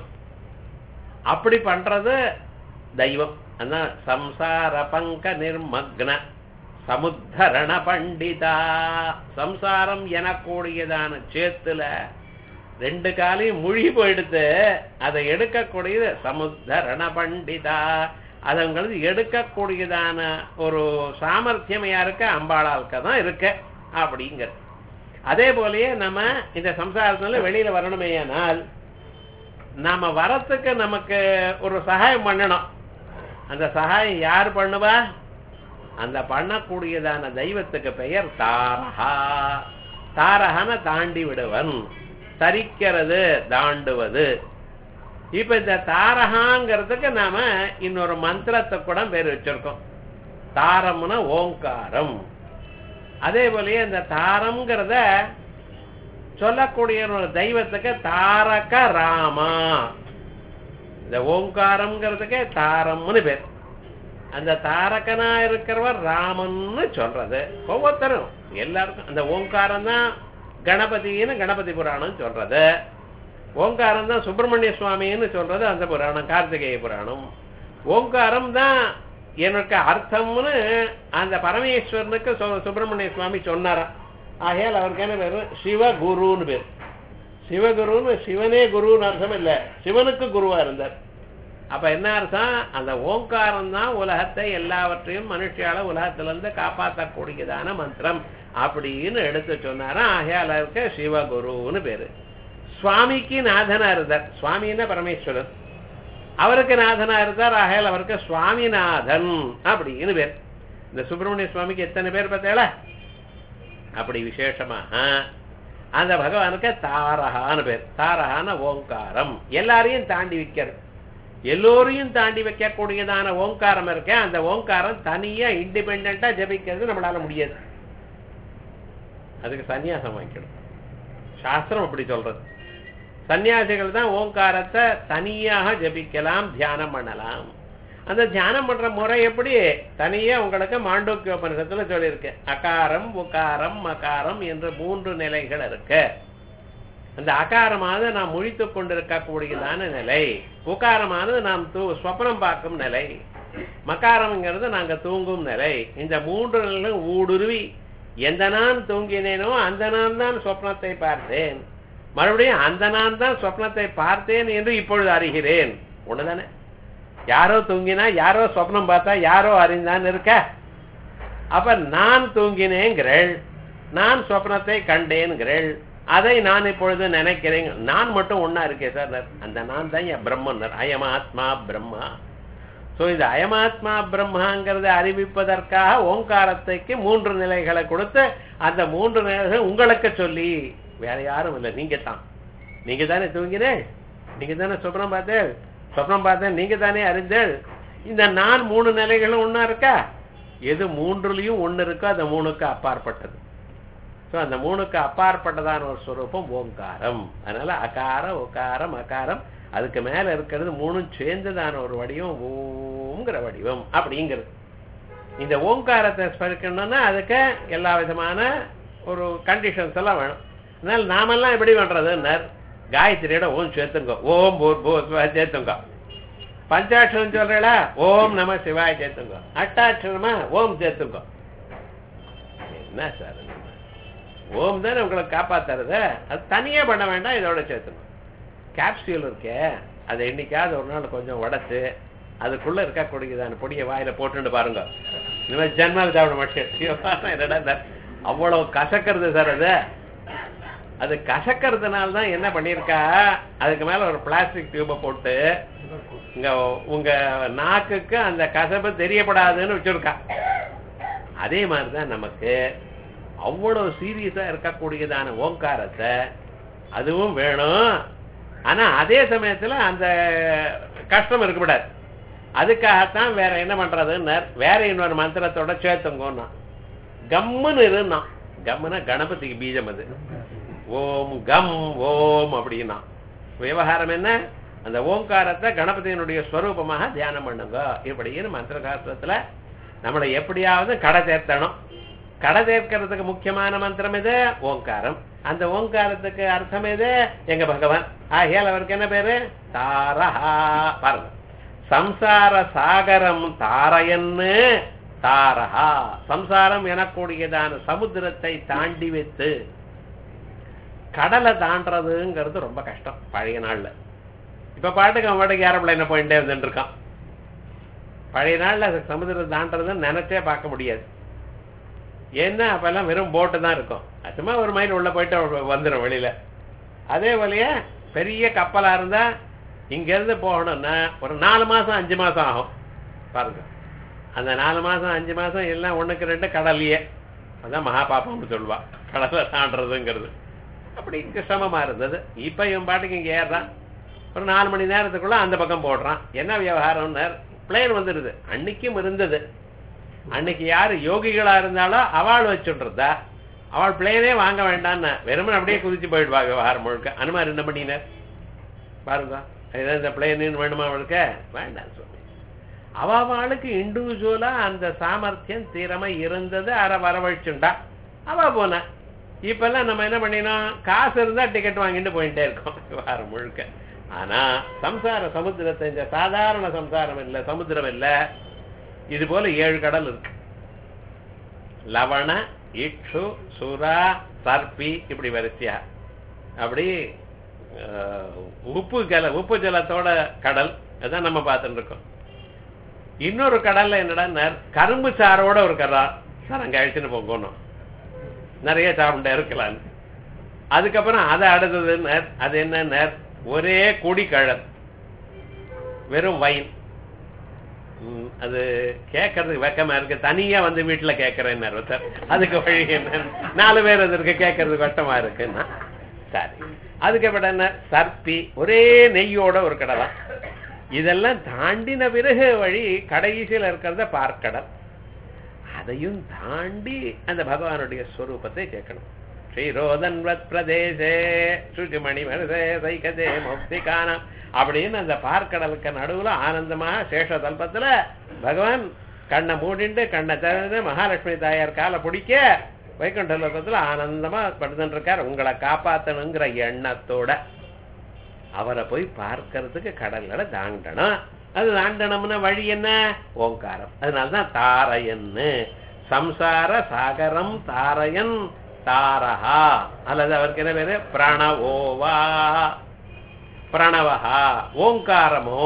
A: அப்படி பண்றது தெய்வம் அதான் சம்சார பங்க நிர்மக்ன சமுத்தரண பண்டிதா சம்சாரம் எனக்கூடியதான சேத்துல ரெண்டு காலையும் முழி போயிடுத்து அதை எடுக்கக்கூடியது சமுத்தரண பண்டிதா அதுங்களுக்கு எடுக்கக்கூடியதான ஒரு சாமர்த்தியம் யாருக்கு அம்பாளாளுக்கு தான் இருக்கு அப்படிங்கிறது அதே போலயே நம்ம இந்த சம்சாரத்துல வெளியில வரணுமேயானால் நாம வரத்துக்கு நமக்கு ஒரு சகாயம் பண்ணணும் அந்த சகாயம் யார் பண்ணுவா அந்த பண்ணக்கூடியதான தெய்வத்துக்கு பெயர் தாரஹா தாரகன தாண்டி விடுவன் தரிக்கிறது தாண்டுவது இப்ப இந்த தாரகாங்கிறதுக்கு நாம இன்னொரு மந்திரத்தை கூட பேர் வச்சிருக்கோம் தாரம்னா ஓங்காரம் அதே போலயே இந்த தாரம்ங்கிறத சொல்லக்கூடிய ஒரு தெய்வத்துக்கு தாரக ராமா இந்த ஓங்காரம்ங்கிறதுக்கு தாரம்னு பேர் அந்த தாரகனா இருக்கிறவர் ராமன்னு சொல்றது ஒவ்வொருத்தரும் எல்லாருக்கும் அந்த ஓங்காரம் தான் கணபதினு கணபதி புராணம் சொல்றது ஓங்காரம் தான் சுப்பிரமணிய சுவாமின்னு சொல்றது அந்த புராணம் கார்த்திகேய புராணம் ஓங்காரம் தான் எனக்கு அர்த்தம்னு அந்த பரமேஸ்வரனுக்கு சு- சுப்பிரமணிய சுவாமி சொன்னாராம் ஆகையால் அவருக்கு என்ன பேரு சிவகுருன்னு பேர் சிவகுருன்னு சிவனே குருன்னு அர்த்தம் இல்ல சிவனுக்கு குருவா இருந்தார் அப்ப என்ன அர்த்தம் அந்த ஓங்காரம் தான் உலகத்தை எல்லாவற்றையும் மனுஷியால உலகத்துல இருந்து காப்பாற்றக்கூடியதான மந்திரம் அப்படின்னு எடுத்து சொன்னாரா ஆகையால் அவருக்கு சிவகுருன்னு பேரு சுவாமிக்கு நாதனா இருந்தார் சுவாமின்னா பரமேஸ்வரன் அவருக்கு நாதனா இருந்தார் ஆகையால் அவருக்கு சுவாமிநாதன் அப்படின்னு பேர் இந்த சுப்பிரமணிய சுவாமிக்கு எத்தனை பேர் பார்த்தேளா அப்படி விசேஷமாக அந்த பகவானுக்கு தாரகான்னு பேர் தாரகான ஓங்காரம் எல்லாரையும் தாண்டி வைக்கிறது எல்லோரையும் தாண்டி வைக்கக்கூடியதான ஓங்காரம் இருக்க அந்த ஓங்காரம் தனியா இண்டிபெண்டா ஜபிக்கிறது நம்மளால முடியாது அதுக்கு சந்நியாசம் வாங்கிக்கணும் சாஸ்திரம் அப்படி சொல்றது சன்னியாசிகள் தான் ஓங்காரத்தை தனியாக ஜபிக்கலாம் தியானம் பண்ணலாம் அந்த தியானம் பண்ற முறை எப்படி தனியா உங்களுக்கு மாண்டோக்கிய உபனிஷத்துல சொல்லியிருக்கு அகாரம் உகாரம் மகாரம் என்று மூன்று நிலைகள் இருக்கு அந்த அகாரமானது நாம் முழித்துக் கொண்டிருக்கக்கூடியதான நிலை உகாரமானது நாம் தூ ஸ்வப்னம் பார்க்கும் நிலை மகாரம்ங்கிறது நாங்க தூங்கும் நிலை இந்த மூன்று நிலைகளும் ஊடுருவி எந்த நான் தூங்கினேனோ அந்த நான் தான் சொப்னத்தை பார்த்தேன் மறுபடியும் அந்த நான் தான் சொப்னத்தை பார்த்தேன் என்று இப்பொழுது அறிகிறேன் ஒண்ணுதானே யாரோ தூங்கினா யாரோ சொப்னம் பார்த்தா யாரோ அறிந்தான் இருக்க அப்ப நான் தூங்கினேங்கிறள் நான் சொப்னத்தை கண்டேன்கிறள் அதை நான் இப்பொழுது நினைக்கிறேன் நான் மட்டும் ஒன்னா இருக்கேன் சார் அந்த நான் தான் என் பிரம்மன் அயமாத்மா பிரம்மா சோ இந்த அயமாத்மா பிரம்மாங்கிறத அறிவிப்பதற்காக ஓங்காரத்தைக்கு மூன்று நிலைகளை கொடுத்து அந்த மூன்று நிலைகள் உங்களுக்கு சொல்லி வேற யாரும் இல்லை நீங்க தான் நீங்க தானே தூங்கினே நீங்க தானே சொப்னம் பார்த்தேன் சொப்னம் பார்த்தேன் நீங்க தானே அறிந்தேள் இந்த நான் மூணு நிலைகளும் ஒன்னா இருக்கா எது மூன்றுலயும் ஒண்ணு இருக்கோ அந்த மூணுக்கு அப்பாற்பட்டது சோ அந்த மூணுக்கு அப்பாற்பட்டதான ஒரு ஸ்வரூபம் ஓங்காரம் அதனால அகார உகாரம் அகாரம் அதுக்கு மேல இருக்கிறது மூணும் சேர்ந்ததான ஒரு வடிவம் ஓங்கிற வடிவம் அப்படிங்கிறது இந்த ஓங்காரத்தை ஸ்மரிக்கணும்னா அதுக்கு எல்லா விதமான ஒரு கண்டிஷன்ஸ் எல்லாம் வேணும் அதனால நாமெல்லாம் எப்படி பண்றதுன்னார் காயத்ரியோட ஓம் சேர்த்துங்க ஓம் பூர் பூ சேர்த்துங்க பஞ்சாட்சரம் சொல்றா ஓம் நம சிவாய் சேர்த்துங்க அட்டாட்சரமா ஓம் சேர்த்துங்க என்ன சார் ஓம் தானே உங்களை காப்பாத்துறது அது தனியா பண்ண வேண்டாம் இதோட சேர்த்துக்கணும் கேப்சியூல் இருக்கே அதை என்னைக்காவது ஒரு நாள் கொஞ்சம் உடைச்சு அதுக்குள்ள இருக்கக்கூடியதான பொடியை வாயில போட்டுட்டு பாருங்க இந்த மாதிரி ஜென்மால் சாப்பிட மாட்டேன் என்னடா அவ்வளவு கசக்கிறது சார் அது அது கசக்கிறதுனால தான் என்ன பண்ணிருக்கா அதுக்கு மேல ஒரு பிளாஸ்டிக் டியூப போட்டு இங்க உங்க நாக்குக்கு அந்த கசப்பு தெரியப்படாதுன்னு வச்சிருக்கா அதே மாதிரிதான் நமக்கு அவ்வளவு சீரியஸா இருக்கக்கூடியதான ஓங்காரத்தை அதுவும் வேணும் ஆனா அதே சமயத்துல அந்த கஷ்டம் இருக்கக்கூடாது அதுக்காகத்தான் வேற என்ன பண்றதுன்னு வேற இன்னொரு மந்திரத்தோட சேர்த்துங்கோன்னா கம்முன்னு இருந்தா கம்முனா கணபதிக்கு பீஜம் அது ஓம் கம் ஓம் அப்படின்னா விவகாரம் என்ன அந்த ஓங்காரத்தை கணபதியினுடைய ஸ்வரூபமாக தியானம் பண்ணுங்க இப்படின்னு மந்திர சாஸ்திரத்துல நம்மளை எப்படியாவது கடை சேர்த்தணும் கடை சேர்க்கிறதுக்கு முக்கியமான மந்திரம் இது ஓங்காரம் அந்த ஓங்காரத்துக்கு அர்த்தம் எது எங்க பகவான் ஆகியால் அவருக்கு என்ன பேரு தாரஹா பாருங்க சம்சார சாகரம் தாரையன்னு தாரஹா சம்சாரம் எனக்கூடியதான சமுத்திரத்தை தாண்டி வைத்து கடலை தாண்டறதுங்கிறது ரொம்ப கஷ்டம் பழைய நாள்ல இப்ப பாட்டுக்கு அவன் பாட்டுக்கு ஏரோப்ளைன போயிட்டே வந்துட்டு இருக்கான் பழைய நாள்ல அது சமுதிரம் தாண்டறதுன்னு நினைச்சே பார்க்க முடியாது ஏன்னா அப்பெல்லாம் வெறும் போட்டு தான் இருக்கும் சும்மா ஒரு மைல் உள்ள போயிட்டு வந்துடும் வெளியில அதே போலயே பெரிய கப்பலா இருந்தா இங்க இருந்து போகணும்னா ஒரு நாலு மாசம் அஞ்சு மாசம் ஆகும் பாருங்க அந்த நாலு மாசம் அஞ்சு மாசம் எல்லாம் ஒண்ணுக்கு ரெண்டு கடல்லையே அதான் மகா பாப்பம்னு சொல்லுவா கடலை தாண்டறதுங்கிறது அப்படி சிரமமா இருந்தது இப்ப இவன் பாட்டுக்கு இங்க ஏறுறான் ஒரு நாலு மணி நேரத்துக்குள்ள அந்த பக்கம் போடுறான் என்ன விவகாரம்னு பிளேன் வந்துடுது அன்னைக்கும் இருந்தது அன்னைக்கு யாரு யோகிகளா இருந்தாலோ அவள் வச்சுடுறதா அவள் பிளேனே வாங்க வேண்டான்னு வெறுமன் அப்படியே குதிச்சு போயிடுவா விவகாரம் முழுக்க அனுமார் என்ன பண்ணினார் பாருங்க ஏதாவது இந்த பிளேன் வேணுமா அவளுக்கு வேண்டாம் சொல்லி அவளுக்கு இண்டிவிஜுவலா அந்த சாமர்த்தியம் திறமை இருந்தது அரை வரவழைச்சுண்டா அவ போனா இப்ப எல்லாம் நம்ம என்ன பண்ணினோம் காசு இருந்தா டிக்கெட் வாங்கிட்டு போயிட்டே இருக்கோம் விவகாரம் முழுக்க ஆனா சம்சார சமுத்திரத்தை இந்த சாதாரண சம்சாரம் இல்ல சமுத்திரம் இல்ல இது போல ஏழு கடல் இருக்கு லவண இக்ஷு சுரா சர்பி இப்படி வரிசையா அப்படி உப்பு ஜல உப்பு ஜலத்தோட கடல் அதான் நம்ம பார்த்துட்டு இருக்கோம் இன்னொரு கடல்ல என்னடா கரும்பு சாரோட ஒரு கடா சார் அங்க அழிச்சுன்னு போகணும் நிறைய சாப்பிட்டு இருக்கலான்னு அதுக்கப்புறம் அதை அடுத்தது அது என்ன ஒரே கொடிக்கழல் வெறும் வைன் அது கேட்கறதுக்கு வெக்கமா இருக்கு தனியா வந்து வீட்டுல கேட்கறேன் ஒருத்தர் அதுக்கு வழி என்ன நாலு பேர் அது இருக்கு கேட்கறதுக்கு கஷ்டமா இருக்குன்னா சரி அதுக்கப்புறம் என்ன சர்ப்பி ஒரே நெய்யோட ஒரு கடை தான் இதெல்லாம் தாண்டின பிறகு வழி கடைசியில் இருக்கிறத பார்க்கடல் அதையும் தாண்டி அந்த பகவானுடைய ஸ்வரூபத்தை கேட்கணும் ஸ்ரீரோதன்வத் பிரதேசே சுஜிமணி மருதே சைகதே முக்திகானம் அப்படின்னு அந்த பார்க்கடலுக்கு நடுவுல ஆனந்தமா சேஷ தல்பத்துல பகவான் கண்ணை மூடிண்டு கண்ணை திறந்து மகாலட்சுமி தாயார் காலை பிடிக்க வைகுண்ட லோகத்துல ஆனந்தமா படுத்துட்டு இருக்கார் உங்களை காப்பாத்தணுங்கிற எண்ணத்தோட அவரை போய் பார்க்கறதுக்கு கடல்களை தாண்டணும் அது தாண்டணும்னா வழி என்ன ஓங்காரம் அதனாலதான் தாரையன்னு சம்சார சாகரம் தாரையன் தாரஹா அல்லது அவருக்கு என்ன பேரு பிரணவோவா பிரணவஹா ஓங்காரமோ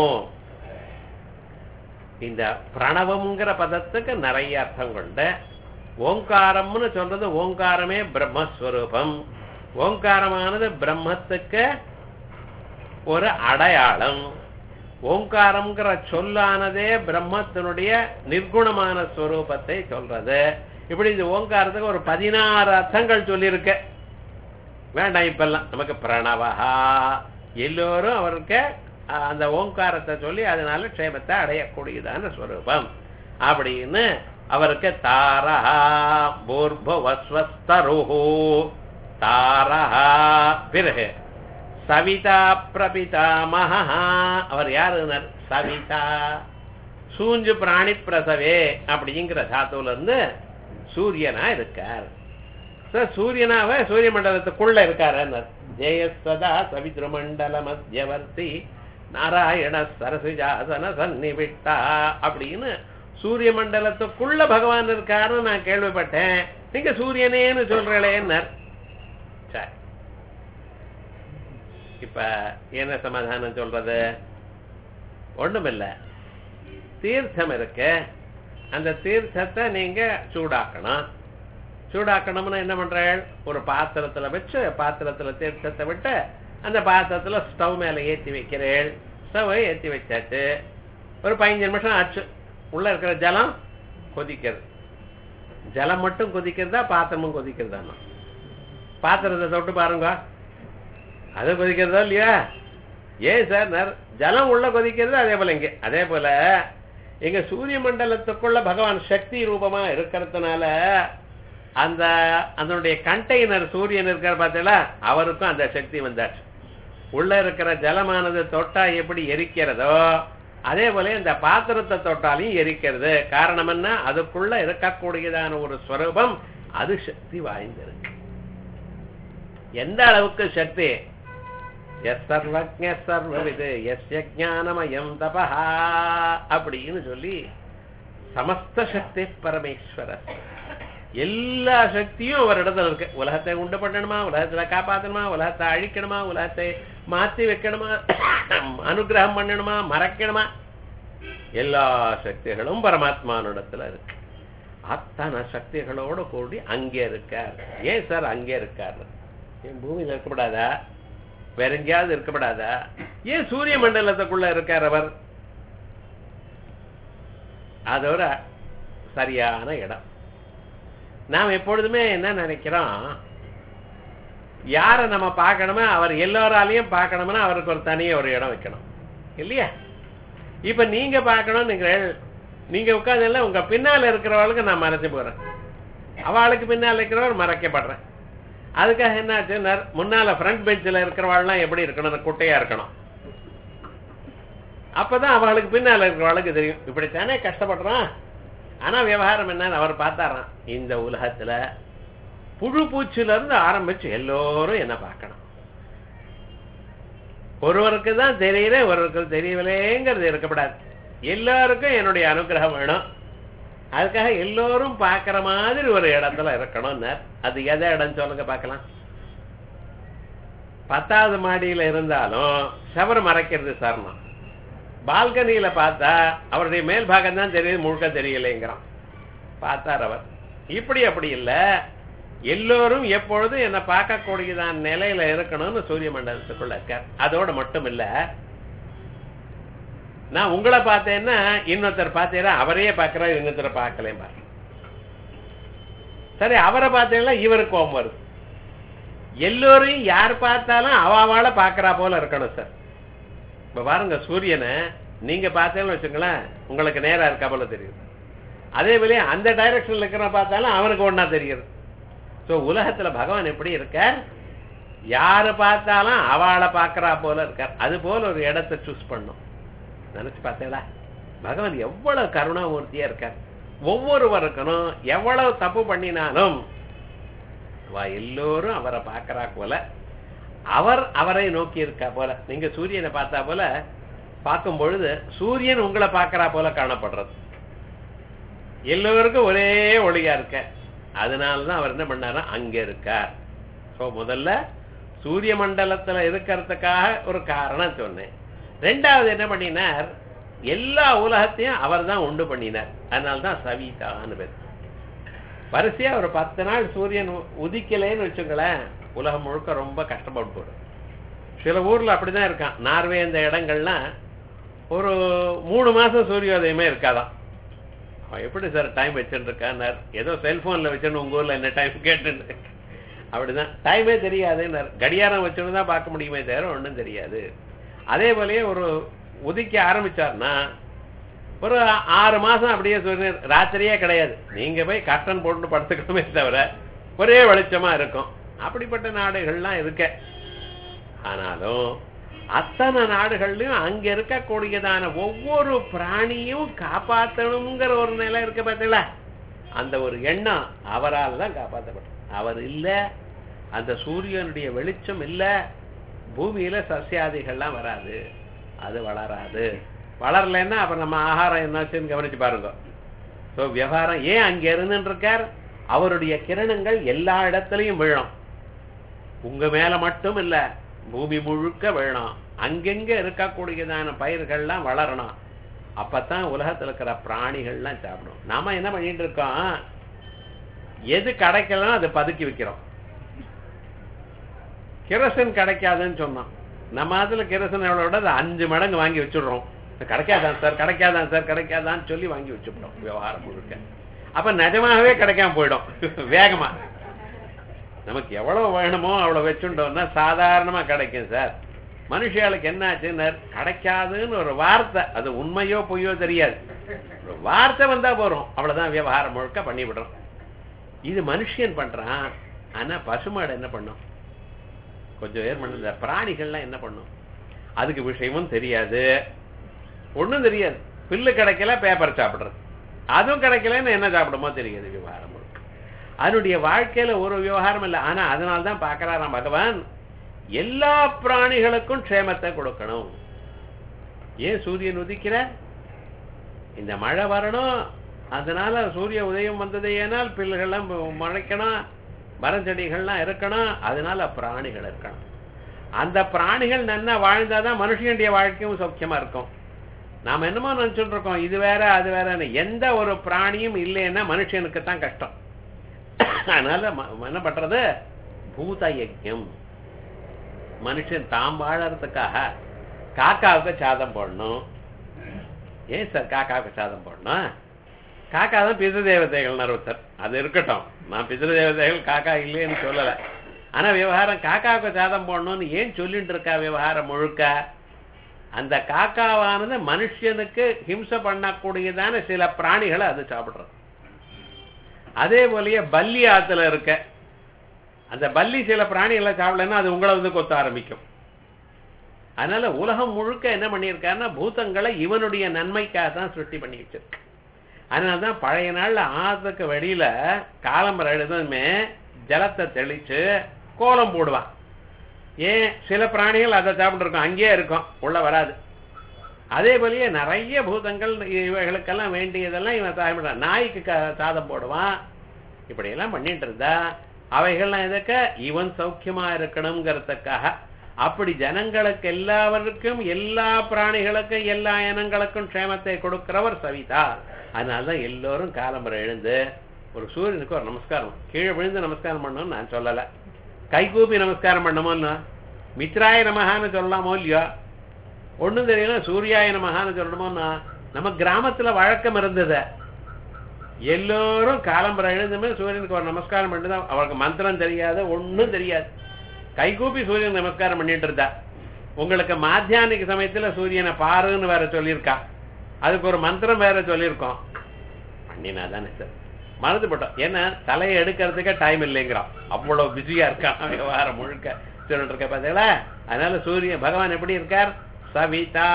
A: இந்த பிரணவம்ங்கிற பதத்துக்கு நிறைய அர்த்தம் கொண்ட ஓங்காரம்னு சொல்றது ஓங்காரமே பிரம்மஸ்வரூபம் ஓங்காரமானது பிரம்மத்துக்கு ஒரு அடையாளம் ஓங்காரம்ங்கிற சொல்லானதே பிரம்மத்தினுடைய நிர்குணமான ஸ்வரூபத்தை சொல்றது இப்படி இந்த ஓங்காரத்துக்கு ஒரு பதினாறு அர்த்தங்கள் சொல்லியிருக்க வேண்டாம் இப்பெல்லாம் நமக்கு பிரணவஹா எல்லோரும் அவருக்கு அஹ், அந்த ஓங்காரத்தை சொல்லி அதனால க்ஷேமத்தை அடையக்கூடியதான ஸ்வரூபம் அப்படின்னு அவருக்கு தாரஹா பூர்பவஸ்வஸ்தருஹு தாரஹா பிறகு சவிதா பிரபிதாமஹா அவர் யாருனர் சவிதா சூஞ்சு பிராணி பிரசவே அப்படிங்கிற தாத்துல இருந்து சூரியனா இருக்கார் சார் சூரியனாவ சூரிய மண்டலத்துக்குள்ள இருக்காரு ஜெயஸ்வதா சவித்ரு மண்டல மத்தியவர்த்தி நாராயண சரசிஜாசன சன்னிவிட்டா அப்படின்னு சூரிய மண்டலத்துக்குள்ள பகவான் இருக்காருன்னு நான் கேள்விப்பட்டேன் நீங்க சூரியனேன்னு சொல்றேன்னு சரி இப்ப என்ன சமாதானம் சொல்றது ஒண்ணுமில்ல தீர்த்தம் இருக்கு அந்த தீர்த்தத்தை நீங்க சூடாக்கணும் சூடாக்கணும்னு என்ன பண்றாள் ஒரு பாத்திரத்துல வச்சு பாத்திரத்துல தீர்த்தத்தை விட்டு அந்த பாத்திரத்துல ஸ்டவ் மேல ஏத்தி வைக்கிறேள் ஸ்டவை ஏத்தி வச்சாச்சு ஒரு பதினஞ்சு நிமிஷம் ஆச்சு உள்ள இருக்கிற ஜலம் கொதிக்கிறது ஜலம் மட்டும் கொதிக்கிறதா பாத்திரமும் கொதிக்கிறதா பாத்திரத்தை தொட்டு பாருங்க அது கொதிக்கிறதா இல்லையா ஏன் சார் நர்- ஜலம் உள்ள கொதிக்கிறது அதே போல இங்க அதே போல எங்க சூரிய மண்டலத்துக்குள்ள பகவான் சக்தி ரூபமா இருக்கிறதுனால அந்த அதனுடைய கண்டெய்னர் சூரியன் இருக்கிற பார்த்தீங்களா அவருக்கும் அந்த சக்தி வந்தாச்சு உள்ள இருக்கிற ஜலமானது தொட்டா எப்படி எரிக்கிறதோ அதே போல இந்த பாத்திரத்தை தொட்டாலையும் எரிக்கிறது காரணம் என்ன அதுக்குள்ள இருக்கக்கூடியதான ஒரு ஸ்வரூபம் அது சக்தி வாய்ந்திருக்கு எந்த அளவுக்கு சக்தி எஸ் சர்வஜ சர்வவிது எஸ்ய ஞானமயம் தபஹா அப்படின்னு சொல்லி சமஸ்த சக்தி பரமேஸ்வர எல்லா சக்தியும் ஒரு இடத்துல இருக்கு உலகத்தை உண்டு பண்ணணுமா உலகத்துல காப்பாத்தணுமா உலகத்தை அழிக்கணுமா உலகத்தை மாத்தி வைக்கணுமா அனுகிரகம் பண்ணணுமா மறைக்கணுமா எல்லா சக்திகளும் பரமாத்மானிடத்துல இருக்கு அத்தனை சக்திகளோடு கூடி அங்கே இருக்கார் ஏன் சார் அங்கே இருக்கார் என் பூமியில இருக்கப்படாதா வேற எங்கேயாவது இருக்கப்படாதா ஏன் சூரிய மண்டலத்துக்குள்ள இருக்கார் அவர் அது ஒரு சரியான இடம் நாம் எப்பொழுதுமே என்ன நினைக்கிறோம் யாரை நம்ம பார்க்கணுமோ அவர் எல்லோராலையும் பார்க்கணும்னா அவருக்கு ஒரு தனியே ஒரு இடம் வைக்கணும் இல்லையா இப்ப நீங்க பார்க்கணும் நீங்கள் நீங்க உட்கார்ந்து உங்க பின்னால இருக்கிறவளுக்கு நான் மறைச்சு போறேன் அவளுக்கு பின்னால இருக்கிறவர் மறைக்கப்படுறேன் அதுக்காக என்னாச்சு நர்- முன்னால ஃப்ரண்ட் பெஞ்சில் இருக்கிறவாள்லாம் எப்படி இருக்கணும் குட்டையா இருக்கணும் அப்பதான் அவளுக்கு பின்னால இருக்கிறவளுக்கு தெரியும் இப்படித்தானே கஷ்டப்படுறான் ஆனா விவகாரம் என்னன்னு அவர் பார்த்தாராம் இந்த உலகத்துல புழு பூச்சில இருந்து ஆரம்பிச்சு எல்லோரும் என்ன பார்க்கணும் ஒருவருக்கு தான் தெரியல ஒருவருக்கு தெரியவில்லைங்கிறது இருக்கப்படாது எல்லாருக்கும் என்னுடைய அனுகிரகம் வேணும் அதுக்காக எல்லோரும் பார்க்கிற மாதிரி ஒரு இடத்துல இருக்கணும்னு அது எதை இடம் சொல்லுங்க பார்க்கலாம் பத்தாவது மாடியில இருந்தாலும் ஷவர் மறைக்கிறது சரணம் பால்கனியில பார்த்தா அவருடைய மேல் பாகம் தான் தெரியுது முழுக்க தெரியலைங்கிறான் பார்த்தார் அவர் இப்படி அப்படி இல்ல எல்லோரும் எப்பொழுதும் என்ன பார்க்கக்கூடியதான் நிலையில இருக்கணும்னு சூரிய மண்டலத்துக்குள்ள இருக்கார் அதோட மட்டும் இல்ல நான் உங்களை பார்த்தேன்னா இன்னொருத்தர் பார்த்தீங்கன்னா அவரையே பார்க்கிறார் இன்னொருத்தர் பார்க்கலே பாரு சரி அவரை பார்த்தீங்கன்னா இவருக்கு கோபம் வருது எல்லோரையும் யார் பார்த்தாலும் அவாவால பார்க்கறா போல இருக்கணும் சார் இப்ப பாருங்க சூரியனை நீங்க பார்த்தேன்னு வச்சுங்களேன் உங்களுக்கு நேரா இருக்கா போல தெரியுது அதே போல அந்த டைரக்ஷன்ல இருக்கிற பார்த்தாலும் அவனுக்கு ஒண்ணா தெரியுது சோ உலகத்துல பகவான் எப்படி இருக்கார் யாரு பார்த்தாலும் அவளை பார்க்கறா போல இருக்கார் அது போல ஒரு இடத்தை சூஸ் பண்ணும் நினைச்சு பார்த்தேடா பகவான் எவ்வளவு கருணாமூர்த்தியா இருக்கார் ஒவ்வொருவருக்கனும் எவ்வளவு தப்பு பண்ணினாலும் வா எல்லோரும் அவரை பார்க்கறா போல அவர் அவரை நோக்கி இருக்கா போல நீங்க சூரியனை பார்த்தா போல பார்க்கும் பொழுது சூரியன் உங்களை பார்க்கறா போல காணப்படுறது எல்லோருக்கும் ஒரே ஒளியா இருக்க அதனாலதான் அவர் என்ன பண்ணாரா அங்க இருக்கார் சோ முதல்ல சூரிய மண்டலத்துல இருக்கிறதுக்காக ஒரு காரணம் சொன்னேன் ரெண்டாவது என்ன பண்ணினார் எல்லா உலகத்தையும் அவர் தான் உண்டு பண்ணினார் அதனால்தான் சவிதான்னு பேர் வரிசையா ஒரு பத்து நாள் சூரியன் உ- உதிக்கலைன்னு வச்சுங்களேன் உலகம் முழுக்க ரொம்ப கஷ்டப்பட்டு போடும் சில ஊர்ல அப்படிதான் இருக்கான் நார்வே இந்த இடங்கள்லாம் ஒரு மூணு மாசம் சூரியோதயமே இருக்காதான் அவன் எப்படி சார் டைம் வச்சுட்டு இருக்கான்னார் ஏதோ செல்போன்ல வச்சுன்னு உங்க ஊர்ல என்ன டைம் கேட்டு அப்படிதான் டைமே தெரியாதுன்னார் கடியாரம் வச்சுன்னு தான் பார்க்க முடியுமே தவிர ஒண்ணும் தெரியாது அதே போலயே ஒரு உதிக்க ஆரம்பிச்சார்னா ஒரு ஆறு மாசம் அப்படியே சொல்லி ராத்திரியே கிடையாது நீங்க போய் கட்டன் போட்டு படுத்துக்கணுமே தவிர ஒரே வெளிச்சமா இருக்கும் அப்படிப்பட்ட நாடுகள்லாம் இருக்க ஆனாலும் அத்தனை நாடுகள்லயும் அங்க இருக்கக்கூடியதான ஒவ்வொரு பிராணியும் காப்பாத்தணுங்கிற ஒரு நிலை இருக்க பார்த்தீங்களா அந்த ஒரு எண்ணம் அவரால் தான் காப்பாற்றப்படும் அவர் இல்ல அந்த சூரியனுடைய வெளிச்சம் இல்ல பூமியில சசியாதிகள்லாம் வராது அது வளராது வளரலைன்னா அப்ப நம்ம ஆகாரம் என்னாச்சுன்னு கவனிச்சு பாருங்க ஸோ விவகாரம் ஏன் அங்க இருந்துட்டு இருக்கார் அவருடைய கிரணங்கள் எல்லா இடத்துலயும் விழும் உங்க மேல மட்டும் இல்ல பூமி முழுக்க விழணும் அங்கெங்க இருக்கக்கூடியதான பயிர்கள்லாம் வளரணும் அப்பதான் உலகத்துல இருக்கிற பிராணிகள்லாம் சாப்பிடும் நாம என்ன பண்ணிட்டு இருக்கோம் எது கிடைக்கலாம் அதை பதுக்கி வைக்கிறோம் கிரசன் கிடைக்காதுன்னு சொன்னோம் நம்ம அதுல கிரசன் எவ்வளோ அது அஞ்சு மடங்கு வாங்கி வச்சுடுறோம் கிடைக்காதான் சார் கிடைக்காதான் சார் கிடைக்காதான்னு சொல்லி வாங்கி வச்சுட்டோம் விவகாரம் முழுக்க அப்ப நிஜமாகவே கிடைக்காம போயிடும் வேகமா நமக்கு எவ்வளவு வேணுமோ அவ்வளவு வச்சுட்டோம்னா சாதாரணமா கிடைக்கும் சார் மனுஷியாளுக்கு என்ன ஆச்சுன்னு கிடைக்காதுன்னு ஒரு வார்த்தை அது உண்மையோ பொய்யோ தெரியாது ஒரு வார்த்தை வந்தா போறோம் அவ்வளவுதான் விவகாரம் முழுக்க பண்ணி விடுறோம் இது மனுஷன் பண்றான் ஆனா பசுமாடு என்ன பண்ணும் கொஞ்சம் பேர் பண்ண இந்த பிராணிகள்லாம் என்ன பண்ணும் அதுக்கு விஷயமும் தெரியாது ஒண்ணும் தெரியாது பில்லு கிடைக்கல பேப்பர் சாப்பிடுறது அதுவும் கிடைக்கலன்னு என்ன சாப்பிடுமோ தெரியாது விவகாரம் முழுக்க அதனுடைய வாழ்க்கையில ஒரு விவகாரம் இல்லை ஆனா அதனால தான் பார்க்கறாராம் பகவான் எல்லா பிராணிகளுக்கும் க்ஷேமத்தை கொடுக்கணும் ஏன் சூரியன் உதிக்கிற இந்த மழை வரணும் அதனால சூரிய உதயம் வந்தது ஏனால் பிள்ளைகள்லாம் முளைக்கணும் மரஞ்செடிகள்லாம் இருக்கணும் அதனால பிராணிகள் இருக்கணும் அந்த பிராணிகள் நன்னா வாழ்ந்தாதான் மனுஷனுடைய வாழ்க்கையும் சௌக்கியமா இருக்கும் நாம என்னமோ நினைச்சுட்டு இருக்கோம் இது வேற அது வேறன்னு எந்த ஒரு பிராணியும் இல்லைன்னா மனுஷனுக்கு தான் கஷ்டம் அதனால ம- என்ன பண்றது பூத யஜ்யம் மனுஷன் தாம் வாழறதுக்காக காக்காவுக்கு சாதம் போடணும் ஏன் சார் காக்காவுக்கு சாதம் போடணும் காக்கா தான் பிதிரு தேவதைகள் ஒருத்தர் அது இருக்கட்டும் நான் பிதிரு தேவதைகள் காக்கா இல்லைன்னு சொல்லல ஆனா விவகாரம் காக்காவுக்கு சாதம் போடணும்னு ஏன் சொல்லிட்டு இருக்கா விவகாரம் முழுக்க அந்த காக்காவானது மனுஷனுக்கு ஹிம்சை பண்ணக்கூடியதான சில பிராணிகளை அது சாப்பிடுறது அதே போலயே பல்லி ஆத்துல இருக்க அந்த பல்லி சில பிராணிகளை சாப்பிடலன்னா அது உங்களை வந்து கொத்த ஆரம்பிக்கும் அதனால உலகம் முழுக்க என்ன பண்ணியிருக்காருன்னா பூதங்களை இவனுடைய நன்மைக்காக தான் சிருஷ்டி பண்ணி வச்சிருக்கு அதனாலதான் பழைய நாள்ல ஆத்துக்கு வெளியில காலம்பரம் எழுதுமே ஜலத்தை தெளிச்சு கோலம் போடுவான் ஏன் சில பிராணிகள் அதை சாப்பிட்டு இருக்கும் அங்கேயே இருக்கும் உள்ள வராது அதே போலயே நிறைய பூதங்கள் இவைகளுக்கெல்லாம் வேண்டியதெல்லாம் இவன் சாப்பிடுறான் நாய்க்கு க- சாதம் போடுவான் இப்படி எல்லாம் பண்ணிட்டு இருந்தா அவைகள்லாம் எதுக்க இவன் சௌக்கியமா இருக்கணுங்கிறதுக்காக அப்படி ஜனங்களுக்கு எல்லாவருக்கும் எல்லா பிராணிகளுக்கும் எல்லா இனங்களுக்கும் க்ஷேமத்தை கொடுக்கிறவர் சவிதா அதனாலதான் எல்லோரும் காலம்பரம் எழுந்து ஒரு சூரியனுக்கு ஒரு நமஸ்காரம் கீழே விழுந்து நமஸ்காரம் பண்ணணும்னு நான் சொல்லல கைகூப்பி நமஸ்காரம் பண்ணமோன்னு மித்ராய நமகான்னு சொல்லலாமோ இல்லையோ ஒண்ணும் தெரியல சூர்யாய நமகான்னு சொல்லணுமோன்னா நம்ம கிராமத்துல வழக்கம் இருந்தது எல்லோரும் காலம்பரம் எழுந்துமே சூரியனுக்கு ஒரு நமஸ்காரம் பண்ணிதான் அவருக்கு மந்திரம் தெரியாது ஒண்ணும் தெரியாது கைகூப்பி சூரியன் நமஸ்காரம் பண்ணிட்டு இருந்தா உங்களுக்கு மாத்தியானிக சமயத்துல சூரியனை பாருன்னு வேற சொல்லியிருக்கா அதுக்கு ஒரு மந்திரம் வேற சொல்லியிருக்கோம் பண்ணினா தானே சார் மறந்து போட்டோம் ஏன்னா தலையை எடுக்கிறதுக்கே டைம் இல்லைங்கிறான் அவ்வளவு பிஸியா இருக்கான் விவகாரம் முழுக்க சொல்லிட்டு இருக்க பார்த்தீங்களா அதனால சூரியன் பகவான் எப்படி இருக்கார் சவிதா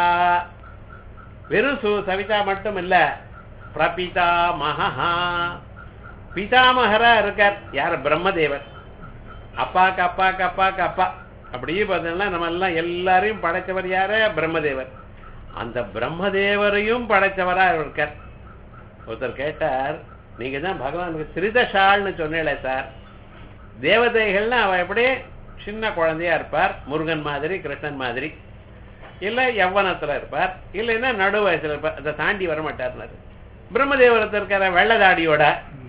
A: வெறும் சு சவிதா மட்டும் இல்ல பிரபிதா மகா பிதாமகரா இருக்கார் யார் பிரம்மதேவர் அப்பாக்கு அப்பாக்கு அப்பாக்கு அப்பா அப்படியே பார்த்தீங்கன்னா நம்ம எல்லாம் எல்லாரையும் படைச்சவர் யாரு பிரம்மதேவர் அந்த பிரம்மதேவரையும் படைச்சவரா இருக்கார் ஒருத்தர் கேட்டார் நீங்க தான் பகவானுக்கு திரிதஷால்னு சொன்னீங்களே சார் தேவதைகள்னா அவ எப்படி சின்ன குழந்தையா இருப்பார் முருகன் மாதிரி கிருஷ்ணன் மாதிரி இல்ல யவ்வனத்துல இருப்பார் இல்லைன்னா நடு வயசுல இருப்பார் அதை தாண்டி வர மாட்டார்னாரு பிரம்மதேவரத்தில் இருக்கிற வெள்ளதாடியோட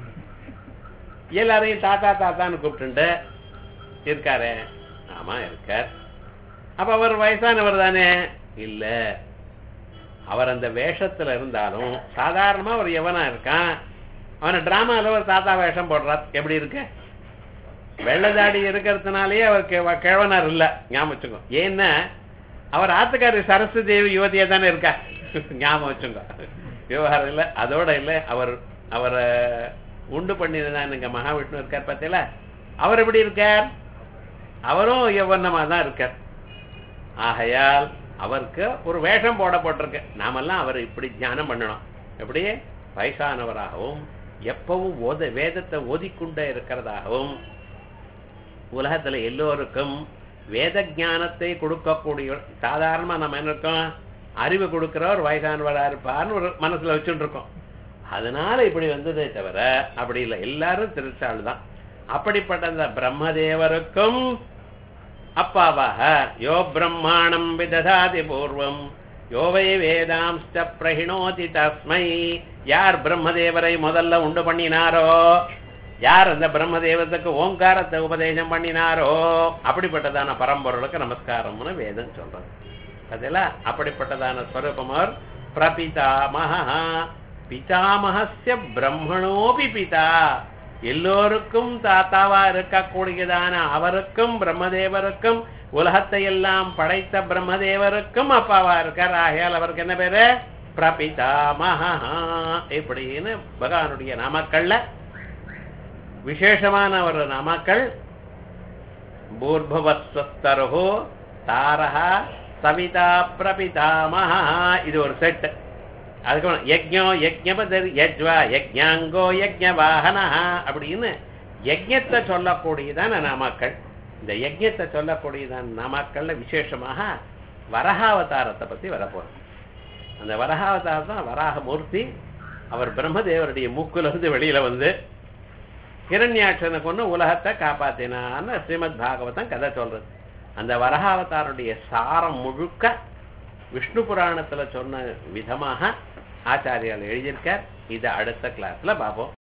A: எல்லாரையும் தாத்தா தாத்தான்னு கூப்பிட்டு இருக்காரு ஆமா இருக்கார் அப்ப அவர் வயசானவர் தானே இல்ல அவர் அந்த வேஷத்துல இருந்தாலும் சாதாரணமா ஒரு எவனா இருக்கான் அவனை டிராமால ஒரு தாத்தா வேஷம் போடுறார் எப்படி இருக்கு வெள்ளதாடி இருக்கிறதுனாலயே அவர் கெ- கிழவனார் இல்ல ஞாபகம் வச்சுக்கோ ஏன்னா அவர் ஆத்துக்காரி சரஸ்வதி தேவி யுவதியா தானே இருக்கா ஞாபகம் வச்சுங்க விவகாரம் இல்ல அதோட இல்ல அவர் அவரை உண்டு பண்ணிதான் இங்க மகாவிஷ்ணு இருக்கார் பார்த்தீங்களா அவர் எப்படி இருக்கார் அவரும் யவனமா தான் இருக்கார் ஆகையால் அவருக்கு ஒரு வேஷம் போடப்பட்டிருக்கு நாமெல்லாம் அவர் இப்படி தியானம் பண்ணணும் எப்படி வயசானவராகவும் எப்பவும் ஓத வேதத்தை ஓதிக்கொண்டே இருக்கிறதாகவும் உலகத்துல எல்லோருக்கும் வேத ஞானத்தை கொடுக்கக்கூடிய சாதாரணமா நம்ம என்ன இருக்கோம் அறிவு கொடுக்கிறவர் வயசானவரா இருப்பார்னு ஒரு மனசுல வச்சுட்டு இருக்கோம் அதனால இப்படி வந்ததே தவிர அப்படி இல்லை எல்லாரும் திருச்சாள் தான் அப்படிப்பட்ட அந்த பிரம்மதேவருக்கும் அப்பாவாக யோ பிரம்மாணம் விததாதி பூர்வம் யோவை வேதாம்ஸ்ட பிரகிணோதி தஸ்மை யார் பிரம்மதேவரை முதல்ல உண்டு பண்ணினாரோ யார் அந்த பிரம்மதேவத்துக்கு ஓங்காரத்தை உபதேசம் பண்ணினாரோ அப்படிப்பட்டதான பரம்பொருளுக்கு நமஸ்காரம்னு வேதம் சொல்றது அதில் அப்படிப்பட்டதான ஸ்வரூபமர் பிரபிதாமக பிதாமகஸ்ய பிரம்மணோபி பிதா எல்லோருக்கும் தாத்தாவா இருக்கக்கூடியதான அவருக்கும் பிரம்மதேவருக்கும் உலகத்தை எல்லாம் படைத்த பிரம்மதேவருக்கும் அப்பாவா இருக்கார் ஆகையால் அவருக்கு என்ன பேரு பிரபிதாமகா இப்படின்னு பகவானுடைய நாமக்கள்ல விசேஷமான ஒரு நாமக்கள் பூர்பவஸ்வஸ்தருஹோ தாரஹா சவிதா பிரபிதாமஹா இது ஒரு செட் அதுக்கப்புறம் யஜ்ஞோ யஜ்ஞபதர் யஜ்வா யஜ்ஞாங்கோ யஜ்ஞ வாகனஹா அப்படின்னு யஜ்ஞத்தை சொல்லக்கூடியதான நாமாக்கள் இந்த யஜ்ஞத்தை சொல்லக்கூடியதான நாமாக்கள்ல விசேஷமாக வரகாவதாரத்தை பத்தி வரப்போறோம் அந்த வரகாவதாரம் தான் வராகமூர்த்தி அவர் பிரம்மதேவருடைய மூக்குல இருந்து வெளியில வந்து ஹிரண்யாட்சனை கொண்டு உலகத்தை காப்பாத்தினான்னு ஸ்ரீமத் பாகவதம் கதை சொல்றது அந்த வரகாவதாருடைய சாரம் முழுக்க விஷ்ணு புராணத்துல சொன்ன விதமாக ஆச்சாரியால் எழுதியிருக்கார் இதை அடுத்த கிளாஸ்ல பார்ப்போம்